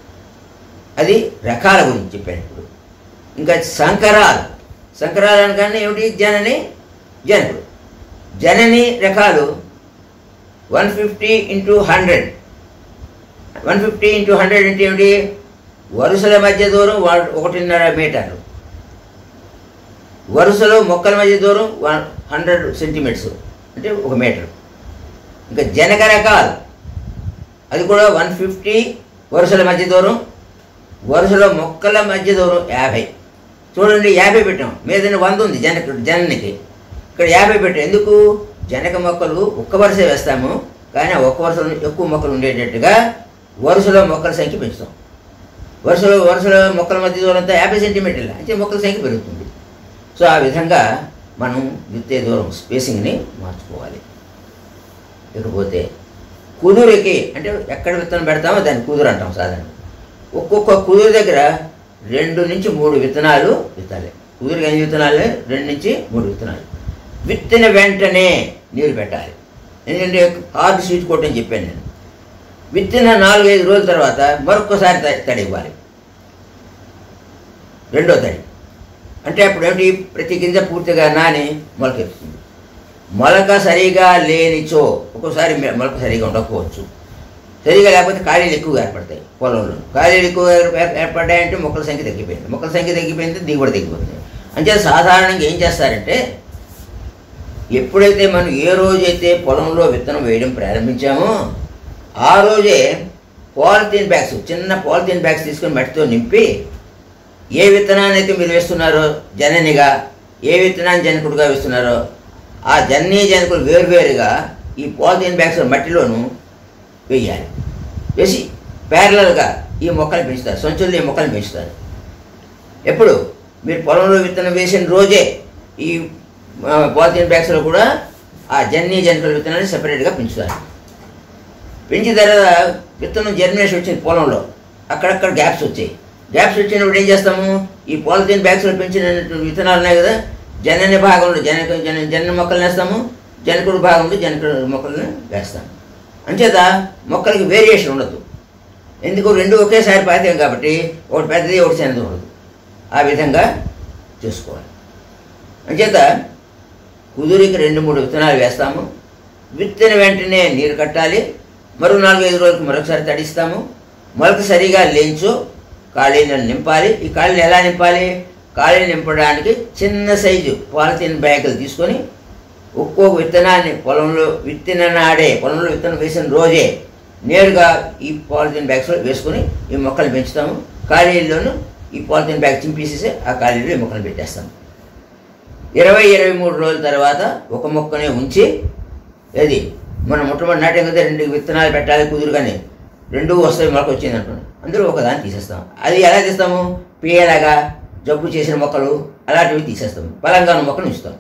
అది రకాల గురించి చెప్పాను ఇప్పుడు ఇంకా సంకరాలు సంకరాలు అనగానే ఏమిటి జనని జనకుడు జనని రకాలు one fifty into hundred one fifty into hundred అంటే ఏమిటి వరుసల మధ్య దూరం వా- ఒకటిన్నర మీటర్లు వరుసలో మొక్కల మధ్య దూరం వన్ హండ్రెడ్ సెంటీమీటర్స్ అంటే ఒక మీటర్ ఇంకా జనక రకాలు అది కూడా వన్ ఫిఫ్టీ వరుసల మధ్య దూరం వరుసలో మొక్కల మధ్య దూరం యాభై చూడండి యాభై పెట్టాం మీద వంద ఉంది జనక జననికి ఇక్కడ యాభై పెట్టాం ఎందుకు జనక మొక్కలు ఒక్క వరుస వేస్తాము కానీ ఆ ఒక్క వరుసలో ఎక్కువ మొక్కలు ఉండేటట్టుగా వరుసలో మొక్కల సంఖ్య పెంచుతాం వరుసలో వరుసలో మొక్కల మధ్య దూరం అంతా యాభై సెంటీమీటర్లు అంటే మొక్కల సంఖ్య పెరుగుతుంది సో ఆ విధంగా మనం విత్తే దూరం స్పేసింగ్ని మార్చుకోవాలి ఇకపోతే కుదురుకి అంటే ఎక్కడ విత్తనం పెడతామో దాన్ని కుదురు అంటాం సాధారణ ఒక్కొక్క కుదురు దగ్గర రెండు నుంచి మూడు విత్తనాలు విత్తాలి కుదురుకి ఎన్ని విత్తనాలు రెండు నుంచి మూడు విత్తనాలు విత్తిన వెంటనే నీరు పెట్టాలి ఎందుకంటే హార్డ్ సీట్ కొట్టని చెప్పాను నేను విత్తిన నాలుగైదు రోజుల తర్వాత మరొకసారి త- తడి ఇవ్వాలి రెండో తడి అంటే అప్పుడు ఏమిటి ప్రతి గింజ పూర్తిగా నాని మొలకెత్తుతుంది మొలక సరిగా లేనిచో ఒక్కోసారి మె- మొలక సరిగా ఉండకపోవచ్చు సరిగా లేకపోతే ఖాళీలు ఎక్కువగా ఏర్పడతాయి పొలంలో ఖాళీలు ఎక్కువగా ఏర్ప- ఏర్పడ్డాయంటే మొక్కల సంఖ్య తగ్గిపోయింది మొక్కల సంఖ్య తగ్గిపోయింది దిగుబడి తగ్గిపోతుంది అంటే సాధారణంగా ఏం చేస్తారంటే ఎప్పుడైతే మనం ఏ రోజైతే పొలంలో విత్తనం వేయడం ప్రారంభించామో ఆ రోజే పాలిథీన్ బ్యాగ్స్ చిన్న పాలిథీన్ బ్యాగ్స్ తీసుకొని మట్టితో నింపి ఏ విత్తనాన్ని అయితే మీరు వేస్తున్నారో జననిగా ఏ విత్తనాన్ని జనకుడుగా వేస్తున్నారో ఆ జన్నీ జనకులు వేరువేరుగా ఈ పాలిథిన్ బ్యాగ్స్ మట్టిలోను వేయాలి వేసి ప్యారలల్గా ఈ మొక్కలు పెంచుతారు సంచుల్లో ఈ మొక్కలు పెంచుతారు ఎప్పుడు మీరు పొలంలో విత్తనం వేసిన రోజే ఈ ఆ, పాలిథిన్ బ్యాగ్స్లో కూడా ఆ జన్నీ జనకుల విత్తనాన్ని సెపరేట్గా పెంచుతారు పెంచిన తర్వాత విత్తనం జర్మినేషన్ వచ్చింది పొలంలో అక్కడక్కడ గ్యాప్స్ వచ్చాయి గ్యాప్స్ వచ్చినప్పుడు ఏం చేస్తాము ఈ పాలిథిన్ బ్యాగ్స్లో పెంచిన విత్తనాలు ఉన్నాయి కదా జనన భాగంలో జన జన జన మొక్కలు వేస్తాము జనకుడు భాగంలో జనకుడు మొక్కలను వేస్తాము అంచేత మొక్కలకి వేరియేషన్ ఉండదు ఎందుకు రెండు ఒకేసారి పాతాం కాబట్టి ఒకటి పెద్దది ఒకటి చిన్నది ఉండదు ఆ విధంగా చూసుకోవాలి అంచేత కుదురికి రెండు మూడు విత్తనాలు వేస్తాము విత్తిన వెంటనే నీరు కట్టాలి మరో నాలుగైదు రోజులకు మరొకసారి తడిస్తాము మొలక సరిగా లేంచు ఖాళీలను నింపాలి ఈ ఖాళీని ఎలా నింపాలి ఖాళీ నింపడానికి చిన్న సైజు పాలిథిన్ బ్యాగులు తీసుకొని ఒక్కొక్క విత్తనాన్ని పొలంలో విత్తిన నాడే పొలంలో విత్తనం వేసిన రోజే నేరుగా ఈ పాలిథిన్ బ్యాగ్స్లో వేసుకొని ఈ మొక్కలు పెంచుతాము ఖాళీల్లోనూ ఈ పాలిథిన్ బ్యాగ్ చింపేసేసి ఆ ఖాళీలో ఈ మొక్కలు పెట్టేస్తాము ఇరవై ఇరవై మూడు రోజుల తర్వాత ఒక మొక్కనే ఉంచి ఏది మనం మొట్టమొదటి నాట్యం కదా రెండు విత్తనాలు పెట్టాలి కుదురు కానీ రెండు వస్తాయి మొలక వచ్చింది అనుకోండి అందరూ ఒకదాన్ని తీసేస్తాం అది ఎలా తీస్తాము పీయలాగా జబ్బు చేసిన మొక్కలు అలాంటివి తీసేస్తాం బలంగా ఉన్న మొక్కలు ఉంచుతాం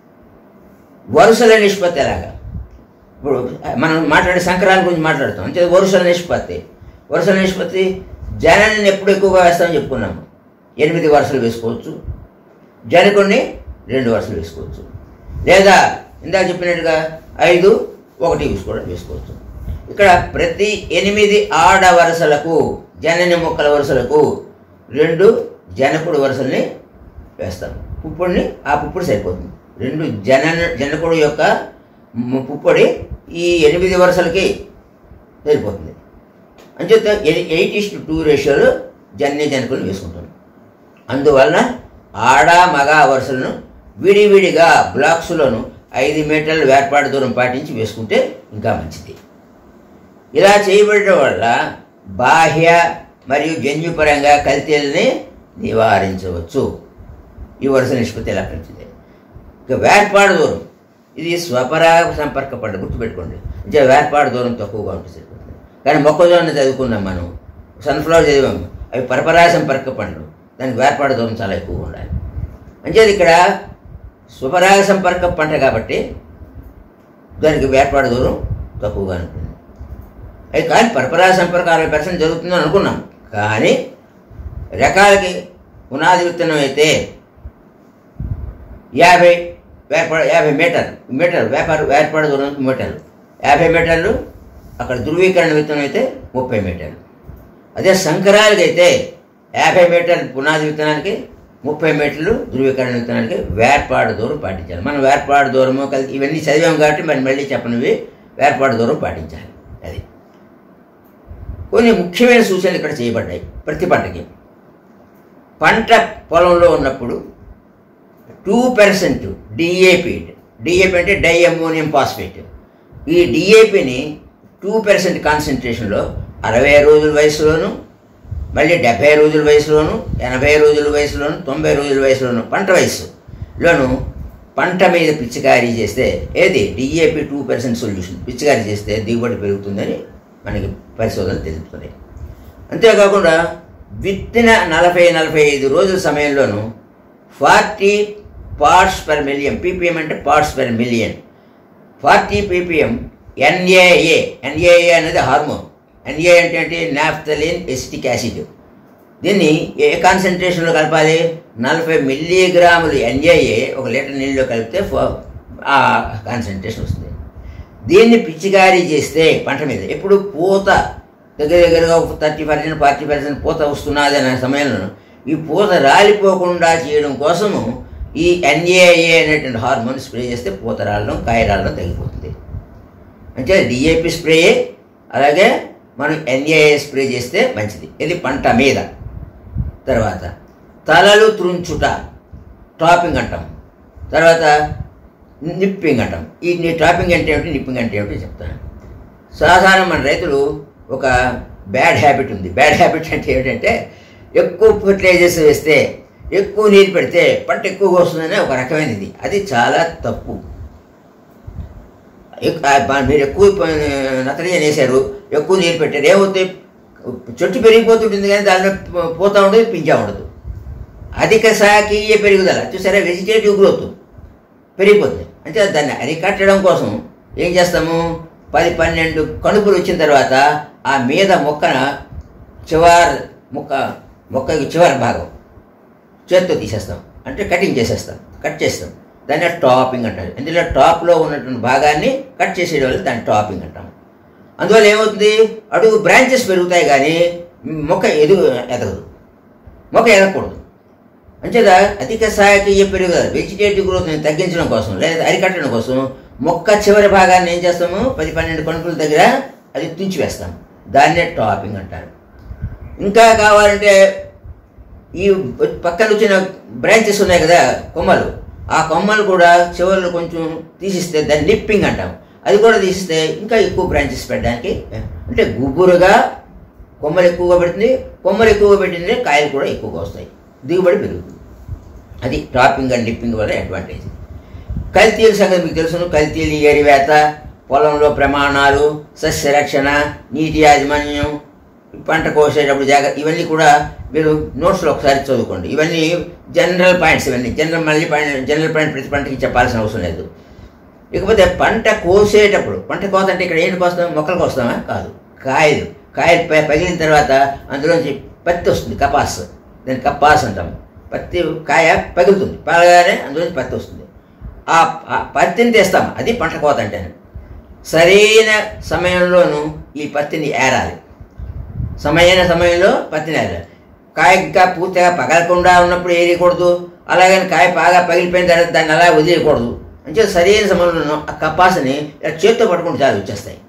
వరుసల నిష్పత్తి ఎలాగా ఇప్పుడు మనం మాట్లాడే సంక్రాంతి గురించి మాట్లాడుతాం అంటే వరుసల నిష్పత్తి వరుసల నిష్పత్తి జనాన్ని ఎప్పుడు ఎక్కువగా వేస్తామని చెప్పుకున్నాము ఎనిమిది వరుసలు వేసుకోవచ్చు జనకుడిని రెండు వరుసలు వేసుకోవచ్చు లేదా ఇందాక చెప్పినట్టుగా ఐదు ఒకటి వేసుకోవడం వేసుకోవచ్చు ఇక్కడ ప్రతి ఎనిమిది ఆడ వరుసలకు జనని మొక్కల వరుసలకు రెండు జనకుడు వరుసల్ని వేస్తాం పుప్పొడిని ఆ పుప్పొడి సరిపోతుంది రెండు జన జనకుడు యొక్క ము- పుప్పొడి ఈ ఎనిమిది వరుసలకి సరిపోతుంది అంచేత ఎయిట్ ఇస్ టూ రేషియోలో జన్య జనకులు వేసుకుంటాం అందువలన ఆడ మగ వరుసలను విడివిడిగా బ్లాక్స్లోను ఐదు మీటర్ల వేర్పాటు దూరం పాటించి వేసుకుంటే ఇంకా మంచిది ఇలా చేయబడటం వల్ల బాహ్య మరియు జన్యుపరంగా కల్తీలని నివారించవచ్చు ఈ వరుస నిష్పత్తి ఎలా పెంచింది ఇక వేర్పాటు దూరం ఇది స్వపరాగ సంపర్క పంట గుర్తుపెట్టుకోండి అంటే వేర్పాటు దూరం తక్కువగా ఉంటుంది సరిపోతుంది కానీ మొక్కజొన్న చదువుకున్నాం మనం సన్ఫ్లవర్ చదివాము అవి పరపరాగ సంపర్క పండ్లు దానికి వేర్పాటు దూరం చాలా ఎక్కువగా ఉండాలి అంచేది ఇక్కడ స్వపరాగ సంపర్క పంట కాబట్టి దానికి వేర్పాటు దూరం తక్కువగా ఉంటుంది అది కానీ పరపరాగ సంపర్కం అరవై పర్సెంట్ జరుగుతుందని అనుకున్నాం కానీ రకాలకి పునాది విత్తనం అయితే యాభై వేర్పాడు యాభై మీటర్ మీటర్ వ్యాపార వేర్పాటు దూరం మీటర్లు యాభై మీటర్లు అక్కడ ధృవీకరణ విత్తనం అయితే ముప్పై మీటర్లు అదే సంకరాలకి అయితే యాభై మీటర్లు పునాది విత్తనానికి ముప్పై మీటర్లు ధృవీకరణ విత్తనానికి వేర్పాటు దూరం పాటించాలి మనం వేర్పాటు దూరము కలిసి ఇవన్నీ చదివాం కాబట్టి మరి మళ్ళీ చెప్పనివి వేర్పాటు దూరం పాటించాలి అది కొన్ని ముఖ్యమైన సూచనలు ఇక్కడ చేయబడ్డాయి ప్రతి పంటకి పంట పొలంలో ఉన్నప్పుడు టూ పర్సెంట్ డిఏపి డిఏపి అంటే డై అమోనియం ఫాస్ఫేట్ ఈ డిఏపిని టూ పర్సెంట్ కాన్సన్ట్రేషన్లో అరవై రోజుల వయసులోను మళ్ళీ డెబ్బై రోజుల వయసులోను ఎనభై రోజుల వయసులోను తొంభై రోజుల వయసులోను పంట వయసులోను పంట మీద పిచికారీ చేస్తే ఏది డిఏపి టూ పర్సెంట్ సొల్యూషన్ పిచికారీ చేస్తే దిగుబడి పెరుగుతుందని మనకి పరిశోధనలు తెలుపుతున్నాయి అంతేకాకుండా విత్తిన నలభై నలభై ఐదు రోజుల సమయంలోనూ forty parts per million PPM అంటే parts per million forty PPM NAA NAA అనేది హార్మోన్ ఎన్ఏ అంటే ఏంటి నాఫ్తలిన్ ఎసిటిక్ యాసిడ్ దీన్ని ఏ కాన్సన్ట్రేషన్లో కలపాలి నలభై మిల్లీగ్రాములు ఎన్ఏఏ ఒక లీటర్ నీళ్ళలో కలిపితే ఫో- ఆ కాన్సన్ట్రేషన్ వస్తుంది దీన్ని పిచ్చికారీ చేస్తే పంట మీద ఎప్పుడు పూత దగ్గర దగ్గరగా ఒక థర్టీ పర్సెంట్ ఫార్టీ పర్సెంట్ పూత వస్తున్నది అనే సమయంలో ఈ పూత రాలిపోకుండా చేయడం కోసము ఈ ఎన్ఏఏ అనేటువంటి హార్మోన్ స్ప్రే చేస్తే పూత రాలడం కాయ రాలడం తగ్గిపోతుంది అంటే డిఏపి స్ప్రే అలాగే మనం ఎన్ఏఏ స్ప్రే చేస్తే మంచిది ఇది పంట మీద తర్వాత తలలు త్రుంచుట టాపింగ్ అంటాం తర్వాత నిప్పింగ్ అంటాం ఈ ని- టాపింగ్ అంటే ఏమిటి నిప్పింగ్ అంటే ఏమిటి చెప్తాను సాధారణ మన రైతులు ఒక బ్యాడ్ హ్యాబిట్ ఉంది బ్యాడ్ హ్యాబిట్ అంటే ఏమిటంటే ఎక్కువ ఫర్టిలైజర్స్ వేస్తే ఎక్కువ నీరు పెడితే పంట ఎక్కువగా వస్తుందనే ఒక రకమైనది అది చాలా తప్పు ఎక్- ఆ బా- మీరు ఎక్కువ ప- నత్రజని వేశారు ఎక్కువ నీరు పెట్టారు ఏమవుతాయి చెట్టు పెరిగిపోతుంటుంది కానీ దానిలో పో- పోతా ఉండదు పింజా ఉండదు అధిక శాఖీయ పెరుగుదల చూసారా వెజిటేటివ్ గ్రోత్ పెరిగిపోతుంది అంటే దాన్ని అరికట్టడం కోసం ఏం చేస్తాము పది పన్నెండు కణుపులు వచ్చిన తర్వాత ఆ మీద మొక్కన చివరి మొక్క మొక్క చివరి భాగం చేత్తో తీసేస్తాం అంటే కటింగ్ చేసేస్తాం కట్ చేస్తాం దాన్ని టాపింగ్ అంటారు ఇందులో టాప్లో ఉన్నటువంటి భాగాన్ని కట్ చేసేయడం వల్ల దాన్ని టాపింగ్ అంటాం అందువల్ల ఏమవుతుంది అడుగు బ్రాంచెస్ పెరుగుతాయి కానీ మొక్క ఎదుగు ఎదగదు మొక్క ఎదగకూడదు అంచేత అధిక శాఖీయ పెరుగుదల వెజిటేటివ్ గ్రోత్ని తగ్గించడం కోసం లేదా అరికట్టడం కోసం మొక్క చివరి భాగాన్ని ఏం చేస్తాము పది పన్నెండు కణుకుల దగ్గర అది తుంచివేస్తాం దాన్నే టాపింగ్ అంటారు ఇంకా కావాలంటే ఈ పక్కన వచ్చిన బ్రాంచెస్ ఉన్నాయి కదా కొమ్మలు ఆ కొమ్మలు కూడా చివరిలో కొంచెం తీసిస్తే దాన్ని నిప్పింగ్ అంటాం అది కూడా తీసిస్తే ఇంకా ఎక్కువ బ్రాంచెస్ పెట్టడానికి అంటే గుబురుగా కొమ్మలు ఎక్కువగా పెడుతుంది కొమ్మలు ఎక్కువగా పెట్టింది కాయలు కూడా ఎక్కువగా వస్తాయి దిగుబడి పెరుగుతుంది అది టాపింగ్ అండ్ డిప్పింగ్ వల్ల అడ్వాంటేజ్ కల్తీల సంగతి మీకు తెలుసును కల్తీలు ఏరివేత పొలంలో ప్రమాణాలు సస్యరక్షణ నీటి యాజమాన్యం పంట కోసేటప్పుడు జాగ్రత్త ఇవన్నీ కూడా మీరు నోట్స్లో ఒకసారి చదువుకోండి ఇవన్నీ జనరల్ పాయింట్స్ ఇవన్నీ జనరల్ మళ్ళీ పాయింట్ జనరల్ పాయింట్ ప్రతి పంటకి చెప్పాల్సిన అవసరం లేదు ఇకపోతే పంట కోసేటప్పుడు పంట కోత అంటే ఇక్కడ ఏంటి కోస్తాం మొక్కలు కోస్తామా కాదు కాయలు కాయలు ప- పగిలిన తర్వాత అందులోంచి పత్తి వస్తుంది కపాస్ దాన్ని కపాస్ అంటాం పత్తి కాయ పగులుతుంది పగలగానే అందులోంచి పత్తి వస్తుంది ఆ ఆ పత్తిని తెస్తాం అది పంట కోత అంటే సరైన సమయంలోనూ ఈ పత్తిని ఏరాలి సరైన సమయంలో పత్తిని ఏరాలి కాయ ఇంకా పూర్తిగా పగలకుండా ఉన్నప్పుడు ఏరియకూడదు అలాగని కాయ బాగా పగిలిపోయిన తర్వాత దాన్ని అలా వదిలేయకూడదు అంటే సరైన సమయంలో ఆ కపాసని ఇలా చేత్తో పట్టుకుంటే చాలు వచ్చేస్తాయి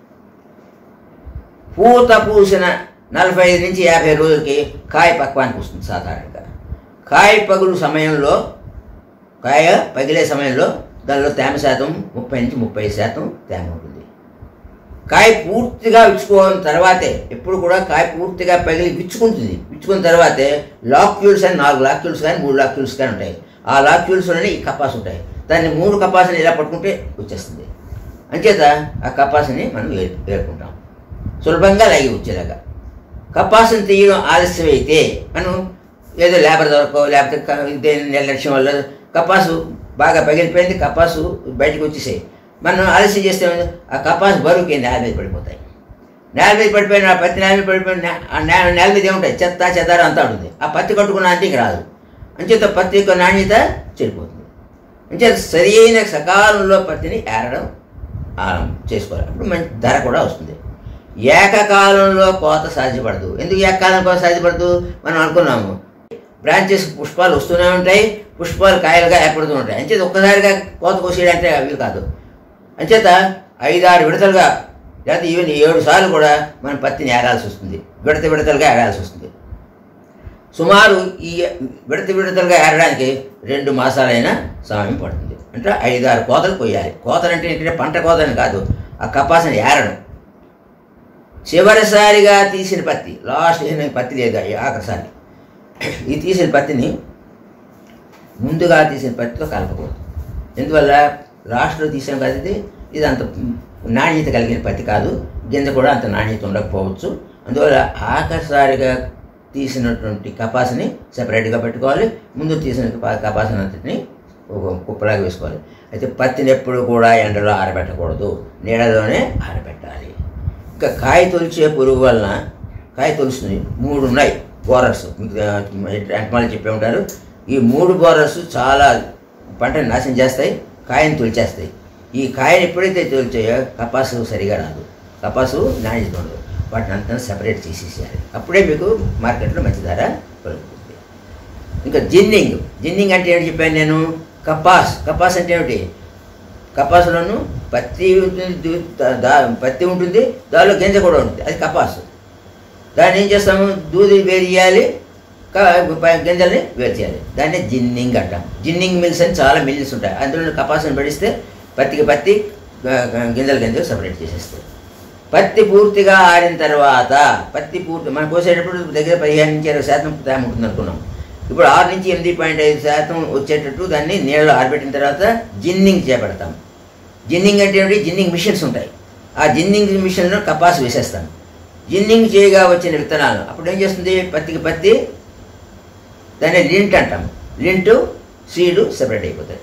పూత పూసిన నలభై ఐదు నుంచి యాభై రోజులకి కాయ పక్వానికి వస్తుంది సాధారణంగా కాయ పగులు సమయంలో కాయ పగిలే సమయంలో దానిలో తేమ శాతం ముప్పై నుంచి ముప్పై శాతం తేమ ఉంటుంది కాయ పూర్తిగా విచ్చుకోని తర్వాతే ఎప్పుడు కూడా కాయ పూర్తిగా పగిలి విచ్చుకుంటుంది విచ్చుకున్న తర్వాతే లాక్యూల్స్ అని నాలుగు లాక్యూల్స్ కానీ మూడు లాక్యూల్స్ కానీ ఉంటాయి ఆ లాక్యూల్స్లోనే ఈ కపాస్ ఉంటాయి దాన్ని మూడు కపాసుని ఇలా పట్టుకుంటే వచ్చేస్తుంది అంచేత ఆ కపాసుని మనం ఏర్ ఏరుకుంటాం సులభంగా లాగి వచ్చేలాగా కపాసుని తీయడం ఆలస్యం అయితే మనం ఏదో లేబర్ దొరకో లేకపోతే క- ఇదే నిర్లక్ష్యం వల్ల కపాసు బాగా పగిలిపోయింది కపాసు బయటకు వచ్చేసాయి మనం ఆలస్యం చేస్తే ఏమైంది? ఆ కపాసు బరువుకి నేల మీద పడిపోతాయి నేల మీద పడిపోయిన ఆ పత్తి నేల మీద పడిపోయిన నే- ఆ నేల నేల మీద ఏముంటాయి చెత్త చెదారం అంతా ఉంటుంది ఆ పత్తి కట్టుకున్న అంతే ఇంక రాదు అంచేత పత్తి యొక్క నాణ్యత చెడిపోతుంది అంచేత సరి అయిన సకాలంలో పత్తిని ఏరడం ఆ, చేసుకోవాలి అప్పుడు మంచి ధర కూడా వస్తుంది ఏకకాలంలో కోత సాధ్యపడదు ఎందుకు ఏకకాలం కోత సాధ్యపడదు మనం అనుకున్నాము బ్రాంచెస్ పుష్పాలు వస్తూనే ఉంటాయి పుష్పాలు కాయలుగా ఏర్పడుతూ ఉంటాయి అంచేత ఒక్కసారిగా కోత కోసేయడంటే అవి కాదు అంచేత ఐదారు విడతలుగా లేకపోతే ఈవెన్ ఏడు సార్లు కూడా మనం పత్తిని ఏరాల్సి వస్తుంది విడత విడతలుగా ఏరాల్సి వస్తుంది సుమారు ఈ విడత విడతలుగా ఏరడానికి రెండు మాసాలైనా సమయం పడుతుంది అంటే ఐదారు కోతలు కొయ్యాలి కోతలు అంటే ఏంటంటే పంట కోతని కాదు ఆ కపాసని ఏరడం చివరిసారిగా తీసిన పత్తి లాస్ట్ ఏమైనా పత్తి లేదు ఈ ఆఖరిసారి ఈ తీసిన పత్తిని ముందుగా తీసిన పత్తితో కలపకూడదు ఎందువల్ల లాస్ట్లో తీసిన పత్తి ఇది అంత నాణ్యత కలిగిన పత్తి కాదు గింజ కూడా అంత నాణ్యత ఉండకపోవచ్చు అందువల్ల ఆఖరిసారిగా తీసినటువంటి కపాసుని సెపరేట్గా పెట్టుకోవాలి ముందు తీసిన కపా- కపాసుని అంతటిని ఒక కుప్పలాగా వేసుకోవాలి అయితే పత్తిని ఎప్పుడు కూడా ఎండలో ఆరబెట్టకూడదు నీడలోనే ఆరబెట్టాలి ఇంకా కాయ తొలిచే పురుగు వలన కాయ తొలుస్తుంది మూడు ఉన్నాయి బోరర్స్ మీకు ఎంటమాలు చెప్పే ఉంటారు ఈ మూడు బోరర్స్ చాలా పంటని నాశనం చేస్తాయి కాయని తొలిచేస్తాయి ఈ కాయని ఎప్పుడైతే తొలిచాయో కపాసు సరిగా రాదు కపాసు నాణ్యత ఉండదు వాటిని అంతా సెపరేట్ చేసేసేయాలి అప్పుడే మీకు మార్కెట్లో మంచి ధర పలుకుతుంది ఇంకా జిన్నింగ్ జిన్నింగ్ అంటే ఏంటి చెప్పాను నేను కపాస్ కపాస్ అంటే ఏమిటి కపాసులోను పత్తి ఉంటుంది దు- దా- దా- పత్తి ఉంటుంది దానిలో గింజ కూడా ఉంటుంది అది కపాసు దాన్ని ఏం చేస్తాము దూది వేరు చేయాలి క- ప- గింజల్ని వేరు చేయాలి దాన్ని జిన్నింగ్ అంటాం జిన్నింగ్ మిల్స్ అని చాలా మిల్స్ ఉంటాయి అందులో కపాసుని పడిస్తే పత్తికి పత్తి గ- గ- గింజలు గింజలు సపరేట్ చేసేస్తాయి పత్తి పూర్తిగా ఆరిన తర్వాత పత్తి పూర్తి మనం కోసేటప్పుడు దగ్గర పదిహేను నుంచి ఇరవై శాతం తేమ ఉంటుంది అనుకున్నాం ఇప్పుడు ఆరు నుంచి ఎనిమిది పాయింట్ ఐదు శాతం వచ్చేటట్టు దాన్ని నీళ్ళలో ఆరబెట్టిన తర్వాత జిన్నింగ్ చేపడతాం జిన్నింగ్ అంటే ఏమిటి జిన్నింగ్ మిషన్స్ ఉంటాయి ఆ జిన్నింగ్ మిషన్లో కపాస్ వేసేస్తాను జిన్నింగ్ చేయగా వచ్చిన విత్తనాలు అప్పుడు ఏం చేస్తుంది పత్తికి పత్తి దాన్ని లింట్ అంటాం లింటు సీడు సెపరేట్ అయిపోతాయి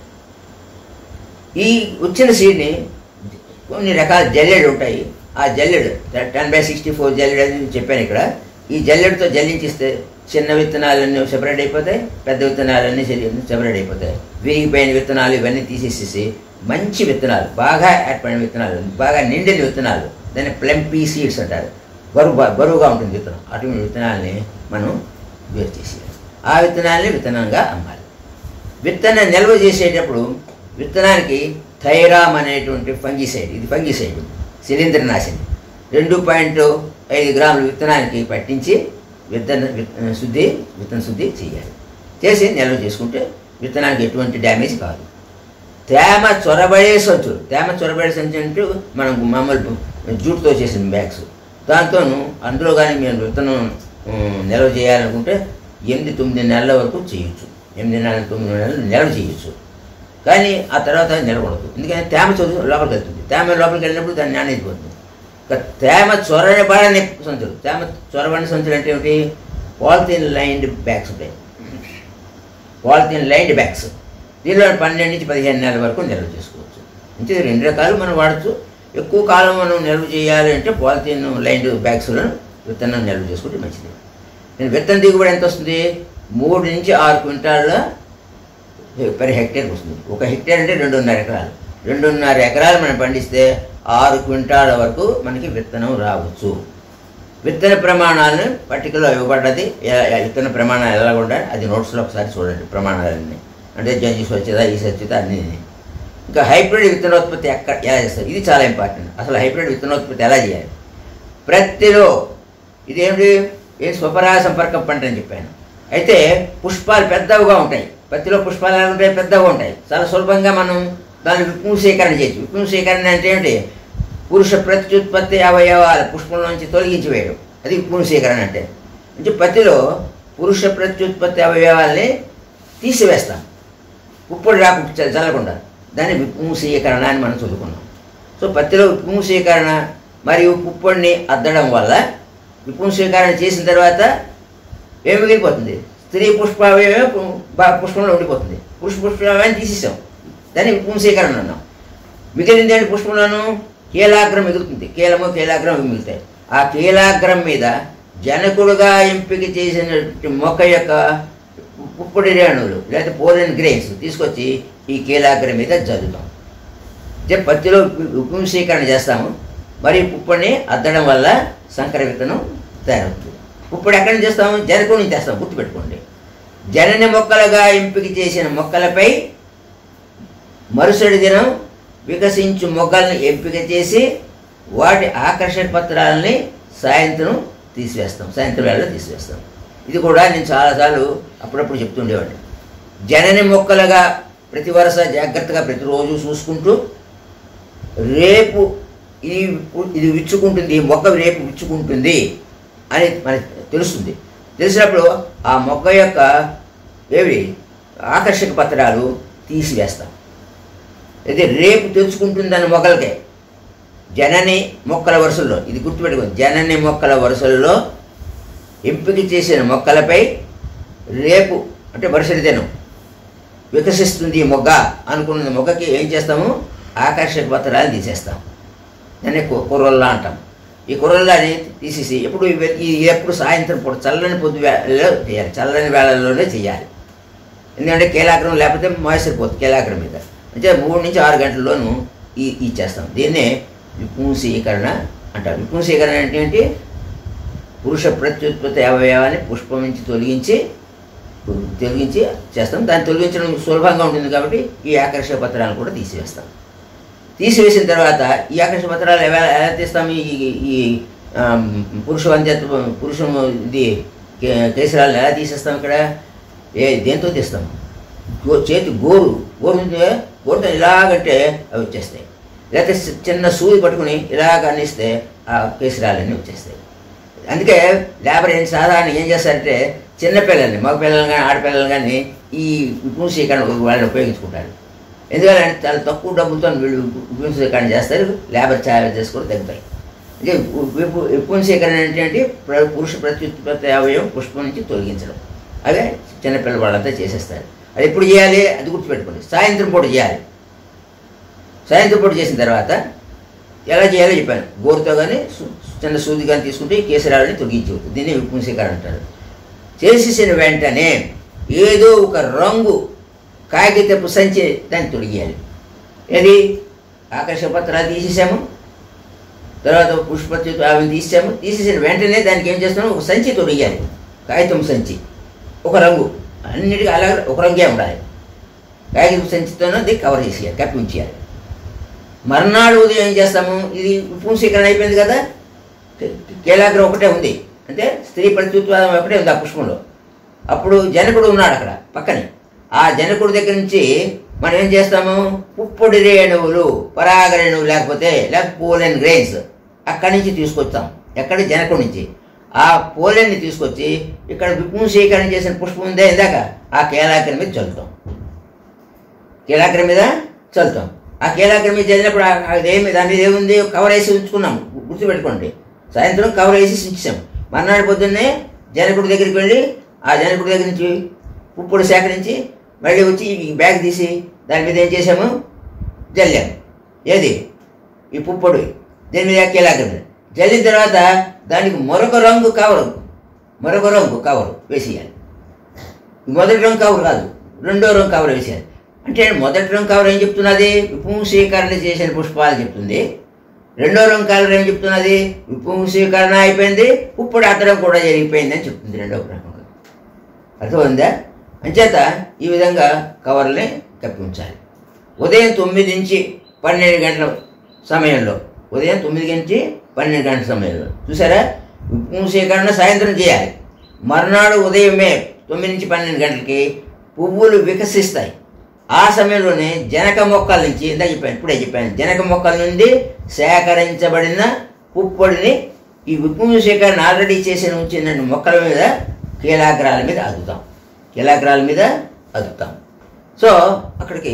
ఈ వచ్చిన సీడ్ని కొన్ని రకాల జల్లెడు ఉంటాయి ఆ జల్లెడు టెన్ బై సిక్స్టీ ఫోర్ జల్లెడు అని చెప్పాను ఇక్కడ ఈ జల్లెడతో జల్లించిస్తే చిన్న విత్తనాలన్నీ సెపరేట్ అయిపోతాయి పెద్ద విత్తనాలన్నీ సెపరేట్ అయిపోతాయి విరిగిపోయిన విత్తనాలు ఇవన్నీ తీసేసేసి మంచి విత్తనాలు బాగా ఏర్పడిన విత్తనాలు బాగా నిండిన విత్తనాలు దాన్ని ప్లంపీ సీడ్స్ అంటారు బరువు బరువుగా ఉంటుంది విత్తనం అటువంటి విత్తనాలని మనం వేరు చేసేయాలి ఆ విత్తనాలని విత్తనంగా అమ్మాలి విత్తన నిల్వ చేసేటప్పుడు విత్తనానికి థైరామ్ అనేటువంటి ఫంగిసైడ్ ఇది ఫంగిసైడ్ శిలీంద్రనాశిని రెండు పాయింట్ ఐదు గ్రాముల విత్తనానికి పట్టించి విత్తన విత్తన శుద్ధి విత్తన శుద్ధి చేయాలి చేసి నిల్వ చేసుకుంటే విత్తనానికి ఎటువంటి డ్యామేజ్ కాదు తేమ చొరబడే సంచులు తేమ చొరబడే సంచులు అంటే మనం మామూలు జూట్తో చేసిన బ్యాగ్స్ దాంతోను అందులో కానీ మేము విత్తనం ఉమ్, నిల్వ చేయాలనుకుంటే ఎనిమిది తొమ్మిది నెలల వరకు చేయొచ్చు ఎనిమిది నెలల తొమ్మిది నెలలు నిల్వ చేయొచ్చు కానీ ఆ తర్వాత నిలబడదు ఎందుకంటే తేమ చదువు లోపలికి వెళ్తుంది తేమ లోపలికి వెళ్ళినప్పుడు దాన్ని నాణ్యత పోతుంది ఇక తేమ చొరబడని సంచులు తేమ చొరబడిన సంచులు అంటే ఏమిటి పాలిథిన్ లైన్డ్ బ్యాగ్స్ ఉంటాయి పాలిథిన్ లైన్డ్ బ్యాగ్స్ దీనిలో పన్నెండు నుంచి పదిహేను నెలల వరకు నిల్వ చేసుకోవచ్చు అంటే రెండు రకాలు మనం వాడచ్చు ఎక్కువ కాలం మనం నిల్వ చేయాలి అంటే పాలిథిన్ లైన్డ్ బ్యాగ్స్లో విత్తనం నిల్వ చేసుకుంటే మంచిది నేను విత్తనం దిగుబడి ఎంత వస్తుంది మూడు నుంచి ఆరు క్వింటాళ్ళ పర్ హెక్టేర్కి వస్తుంది ఒక హెక్టేర్ అంటే రెండున్నర ఎకరాలు రెండున్నర ఎకరాలు మనం పండిస్తే ఆరు క్వింటాల వరకు మనకి విత్తనం రావచ్చు విత్తన ప్రమాణాలను పట్టికలో ఇవ్వబడ్డది ఎ- ఎ- విత్తన ప్రమాణాలు ఎలా ఉండాలి అది నోట్స్లో ఒకసారి చూడండి ప్రమాణాలన్నీ అంటే జంజి స్వచ్ఛత ఈ స్వచ్ఛత అన్నీ ఇంకా హైబ్రిడ్ విత్తనోత్పత్తి ఎక్కడ ఎలా చేస్తారు ఇది చాలా ఇంపార్టెంట్ అసలు హైబ్రిడ్ విత్తనోత్పత్తి ఎలా చేయాలి ప్రతిలో ఇదేమిటి ఏ స్వపరాగ సంపర్కం పంట అని చెప్పాను అయితే పుష్పాలు పెద్దవిగా ఉంటాయి పత్తిలో పుష్పాలు ఎలా ఉంటాయి పెద్దగా ఉంటాయి చాలా సులభంగా మనం దాన్ని విపుణ సేకరణ చేయొచ్చు విపుణ సేకరణ అంటే ఏంటి పురుష ప్రత్యుత్పత్తి అవయవాల పుష్పంలోంచి తొలగించి వేయడం అది విపుణ సేకరణ అంటే అంటే పత్తిలో పురుష ప్రత్యుత్పత్తి అవయవాల్ని తీసివేస్తాం పుప్పొడి రాకుండా చ- చల్లకుండా దాన్ని విపుంసీకరణ అని మనం చదువుకున్నాం సో పత్తిలో విపుంసీకరణ మరియు పుప్పొడిని అద్దడం వల్ల విపుంసీకరణ చేసిన తర్వాత ఏమి మిగిలిపోతుంది స్త్రీ పుష్పమే పుష్పంలో ఉండిపోతుంది పురుష పుష్పమని తీసేసాం దాన్ని విపుంసీకరణ అన్నాం మిగిలింది ఏంటి పుష్పంలోను కీలాగ్రం మిగులుతుంది కీలము కీలాగ్రం మిగులుతాయి ఆ కీలాగ్రం మీద జనకుడుగా ఎంపిక చేసిన మొక్క యొక్క పుప్పొడి రేణువులు లేకపోతే పోలన్ గ్రెయిన్స్ తీసుకొచ్చి ఈ కీలాగ్రం మీద జల్లుతాం అంటే పత్తిలో విపుంసీకరణ చేస్తాము మరి పుప్పొడిని అద్దడం వల్ల సంకర విత్తనం తయారవుతుంది పుప్పొడి ఎక్కడి నుంచి చేస్తాము జనకుడి నుంచి చేస్తాం గుర్తుపెట్టుకోండి జనని మొక్కలుగా ఎంపిక చేసిన మొక్కలపై మరుసటి దినం వికసించు మొగ్గలను ఎంపిక చేసి వాటి ఆకర్షణ పత్రాలని సాయంత్రం తీసివేస్తాం సాయంత్రం వేళ తీసివేస్తాం ఇది కూడా నేను చాలాసార్లు అప్పుడప్పుడు చెప్తుండేవాడిని జనని మొక్కలుగా ప్రతి వరుస జాగ్రత్తగా ప్రతిరోజు చూసుకుంటూ రేపు ఇది ఇది విచ్చుకుంటుంది ఈ మొక్క రేపు విచ్చుకుంటుంది అని మనకి తెలుస్తుంది తెలిసినప్పుడు ఆ మొక్క యొక్క ఏవి ఆకర్షక పత్రాలు తీసివేస్తాం అయితే రేపు తెచ్చుకుంటుందని మొక్కలకే జనని మొక్కల వరుసల్లో ఇది గుర్తుపెట్టుకోండి జనని మొక్కల వరుసల్లో ఎంపిక చేసిన మొక్కలపై రేపు అంటే వరుసటి దినం వికసిస్తుంది ఈ మొగ్గ అనుకున్న మొగ్గకి ఏం చేస్తాము ఆకర్షక పత్రాలు తీసేస్తాం దాన్ని కు- కుర్రల్లా అంటాం ఈ కుర్రల్లాని తీసేసి ఎప్పుడు ఇవి- ఈ ఎప్పుడు సాయంత్రం పూట చల్లని పొద్దు వేళలో చేయాలి చల్లని వేళల్లోనే చేయాలి ఎందుకంటే కీలాగ్రం లేకపోతే మాయిశ్చర్ పోతుంది కీలాగ్రం మీద అంటే మూడు నుంచి ఆరు గంటల్లోనూ ఈ ఇచ్చేస్తాం దీన్నే విపుంసీకరణ అంటారు విపుంసీకరణ అంటే ఏంటి పురుష ప్రత్యుత్పత్తి అవయవాన్ని పుష్పం నుంచి తొలగించి తొలగించి చేస్తాం దాన్ని తొలగించడం సులభంగా ఉంటుంది కాబట్టి ఈ ఆకర్షక పత్రాలను కూడా తీసివేస్తాం తీసివేసిన తర్వాత ఈ ఆకర్షణ పత్రాలు ఎలా ఎలా తీస్తాం ఈ ఈ ఆమ్, పురుష వంధ్యత్వ పురుష ఇది కే- కేసరాలను ఎలా తీసేస్తాం ఇక్కడ ఏ దేంతో తీస్తాం గో చేతి గోరు గోరు ఉంటే గోరుతో ఇలాగంటే అవి వచ్చేస్తాయి లేకపోతే చి- చిన్న సూది పట్టుకుని ఇలాగ అనిస్తే ఆ కేసరాలన్నీ వచ్చేస్తాయి అందుకే లేబర్ ఏం సాధారణ ఏం చేస్తారంటే చిన్నపిల్లల్ని మగ పిల్లలు కానీ ఆడపిల్లలు కానీ ఈ విపుంసీకరణ వాళ్ళని ఉపయోగించుకుంటారు ఎందుకంటే చాలా తక్కువ డబ్బులతో వీళ్ళు విపుణ సేకరణ చేస్తారు లేబర్ ఛార్జెస్ కూడా తగ్గుతాయి అంటే విపు- విపుణ సేకరణ ఏంటంటే ప్ర- పురుష ప్రత్యుత్పత్తి అవయవం పుష్పం నుంచి తొలగించడం అదే చిన్నపిల్ల వాళ్ళంతా చేసేస్తారు అది ఎప్పుడు చేయాలి అది గుర్తుపెట్టుకోండి సాయంత్రం పూట చేయాలి సాయంత్రం పూట చేసిన తర్వాత ఎలా చేయాలో చెప్పాను గోరుతో కానీ సు- చిన్న సూది కానీ తీసుకుంటే ఈ కేసరాలని తొలగించవచ్చు దీన్ని విపుంసీకరణ అంటారు చేసేసిన వెంటనే ఏదో ఒక రంగు కాగితపు సంచి దాన్ని తొడిగేయాలి ఏది ఆకర్ష పత్రాలు తీసేసాము తర్వాత పుష్పత్తి అవి తీసాము తీసేసిన వెంటనే దానికి ఏం చేస్తున్నాము ఒక సంచి తొడిగేయాలి కాగితం సంచి ఒక రంగు అన్నిటికీ అలాగే ఒక రంగే ఉండాలి కాగితం సంచితోనే అది కవర్ చేసేయాలి కప్పి ఉంచేయాలి మర్నాడు ఉదయం ఏం చేస్తాము ఇది పుంసీకరణ అయిపోయింది కదా కేలాగ్రం ఒకటే ఉంది అంటే స్త్రీ ప్రత్యుత్పాదం ఒకటే ఉంది ఆ పుష్పంలో అప్పుడు జనకుడు ఉన్నాడు అక్కడ పక్కనే ఆ జనకుడి దగ్గర నుంచి మనం ఏం చేస్తాము పుప్పొడి రేణువులు పరాగ రేణువులు లేకపోతే లేకపోతే పోలెన్ గ్రెయిన్స్ అక్కడి నుంచి తీసుకొస్తాం ఎక్కడ జనకుడి నుంచి ఆ పోలెన్ని తీసుకొచ్చి ఇక్కడ విపుంసీకరణ చేసిన పుష్పం ఉందే ఇందాక ఆ కేలాగ్రం మీద చల్లుతాం కీలాగ్రం మీద చల్లుతాం ఆ కీలాగ్రం మీద చదివినప్పుడు ఆ- అదేమి దాని మీద ఏముంది కవర్ వేసి ఉంచుకున్నాం గుర్తుపెట్టుకోండి సాయంత్రం కవర్ వేసి ఉంచాం మర్నాడు పొద్దున్నే జనకుడి దగ్గరికి వెళ్ళి ఆ జనకుడి దగ్గర నుంచి పుప్పుడు సేకరించి మళ్ళీ వచ్చి ఈ బ్యాగ్ తీసి దాని మీద ఏం చేసాము జల్లాము ఏది ఈ పుప్పొడి దీని మీద కీలాగ్రం మీద. జల్లిన తర్వాత దానికి మరొక రంగు కవరు మరొక రంగు కవరు వేసేయాలి మొదటి రంగు కవర్ కాదు రెండో రంగు కవర్ వేసేయాలి అంటే మొదటి రంగు కవర్ ఏం చెప్తున్నది విపుంసీకరణ చేసిన పుష్పాలు చెప్తుంది రెండో రంగు కవర్ ఏం చెప్తున్నది విపుంసీకరణ అయిపోయింది ఇప్పుడు అతడం కూడా జరిగిపోయింది అని చెప్తుంది రెండో రంగు అర్థమైందా అంచేత ఈ విధంగా కవర్ని కప్పి ఉంచాలి ఉదయం తొమ్మిది నుంచి పన్నెండు గంటల సమయంలో ఉదయం తొమ్మిది నుంచి పన్నెండు గంటల సమయంలో చూసారా విప్పు సేకరణ సాయంత్రం చేయాలి మర్నాడు ఉదయమే తొమ్మిది నుంచి పన్నెండు గంటలకి పువ్వులు వికసిస్తాయి ఆ సమయంలోనే జనక మొక్కల నుంచి ఇందా చెప్పాను ఇప్పుడే చెప్పాను జనక మొక్కల నుండి సేకరించబడిన పుప్పొడిని ఈ విప్పు సేకరణ ఆల్రెడీ చేసిన ఉంచిన మొక్కల మీద కీలాగ్రాల మీద అదుతాం కీలాగ్రాల మీద అదుతాం సో అక్కడికి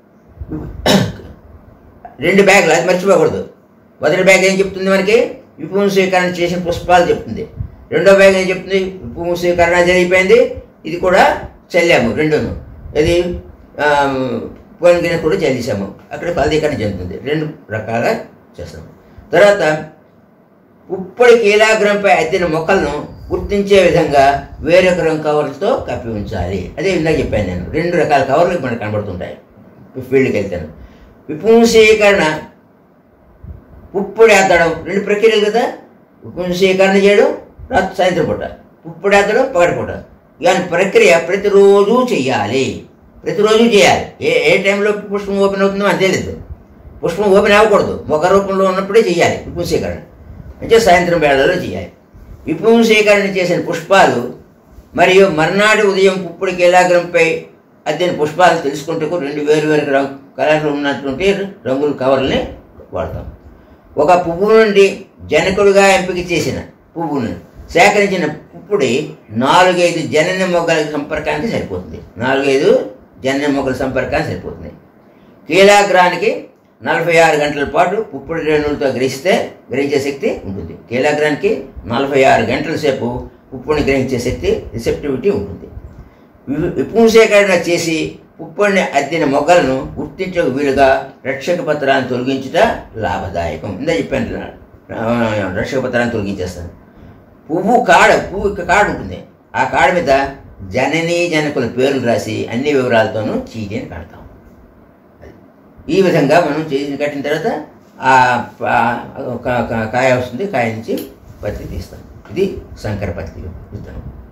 రెండు బ్యాగులు అది మర్చిపోకూడదు మొదటి బ్యాగ్ ఏం చెప్తుంది మనకి విపుణ స్వీకరణ చేసిన పుష్పాలు చెప్తుంది రెండో బ్యాగ్ ఏం చెప్తుంది విపుణ స్వీకరణ జరిగిపోయింది ఇది కూడా చల్లాము రెండును ఇది పోయిన గిన్నె కూడా చల్లేసాము అక్కడ ఫలదీకరణ చెందుతుంది రెండు రకాలుగా చేస్తాము తర్వాత ఉప్పటి కీలాగ్రంపై అద్దిన మొక్కలను గుర్తించే విధంగా వేరొక రంగు కవర్లతో కప్పి ఉంచాలి అదే ఇందాక చెప్పాను నేను రెండు రకాల కవర్లు మనకు కనబడుతుంటాయి ఫీల్డ్కి వెళ్తాను విపుంసీకరణ ఉప్పుడి అద్దడం రెండు ప్రక్రియలు కదా విపుంసీకరణ చేయడం రాత్రి సాయంత్రం పూట ఉప్పుడి అద్దడం పగటిపూట ఇలాంటి ప్రక్రియ ప్రతిరోజు చెయ్యాలి ప్రతిరోజు చేయాలి ఏ ఏ టైంలో పుష్పం ఓపెన్ అవుతుందో మనకు తెలియదు పుష్పం ఓపెన్ అవ్వకూడదు మొగ రూపంలో ఉన్నప్పుడే చేయాలి విపుంసీకరణ అంటే సాయంత్రం వేళలో చేయాలి విపుంసీకరణ చేసిన పుష్పాలు మరియు మర్నాడు ఉదయం పుప్పుడు కీలాగ్రంపై అద్దిన పుష్పాలు తెలుసుకుంటూ రెండు వేరు వేరు రంగు కలర్లు ఉన్నటువంటి రంగుల కవర్లని వాడతాం ఒక పువ్వు నుండి జనకుడుగా ఎంపిక చేసిన పువ్వును సేకరించిన పుప్పుడి నాలుగైదు జనన మొగ్గల సంపర్కానికి సరిపోతుంది నాలుగైదు జనన మొగ్గల సంపర్కానికి సరిపోతుంది కీలాగ్రానికి నలభై ఆరు గంటల పాటు పుప్పుడు రేణువులతో గ్రహిస్తే గ్రహించే శక్తి ఉంటుంది కీలాగ్రానికి నలభై ఆరు గంటల సేపు ఉప్పుని గ్రహించే శక్తి రిసెప్టివిటీ ఉంటుంది వి- విపుంసేకరణ చేసి ఉప్పుని అద్దిన మొగ్గలను గుర్తించక వీలుగా రక్షక పత్రాన్ని తొలగించుట లాభదాయకం ఇందా చెప్పాను ఆ, రక్షక పత్రాన్ని తొలగించేస్తాను పువ్వు కాడ పువ్వు యొక్క కాడ ఉంటుంది ఆ కాడ మీద జననీ జనకుల పేర్లు రాసి అన్ని వివరాలతోనూ చీటీని కడతాం ఈ విధంగా మనం చేతిని కట్టిన తర్వాత ఆ ఆ- ఒక- ఒక కాయ వస్తుంది కాయ నుంచి పత్తి తీస్తాం ఇది సంకర పత్తి విత్తనం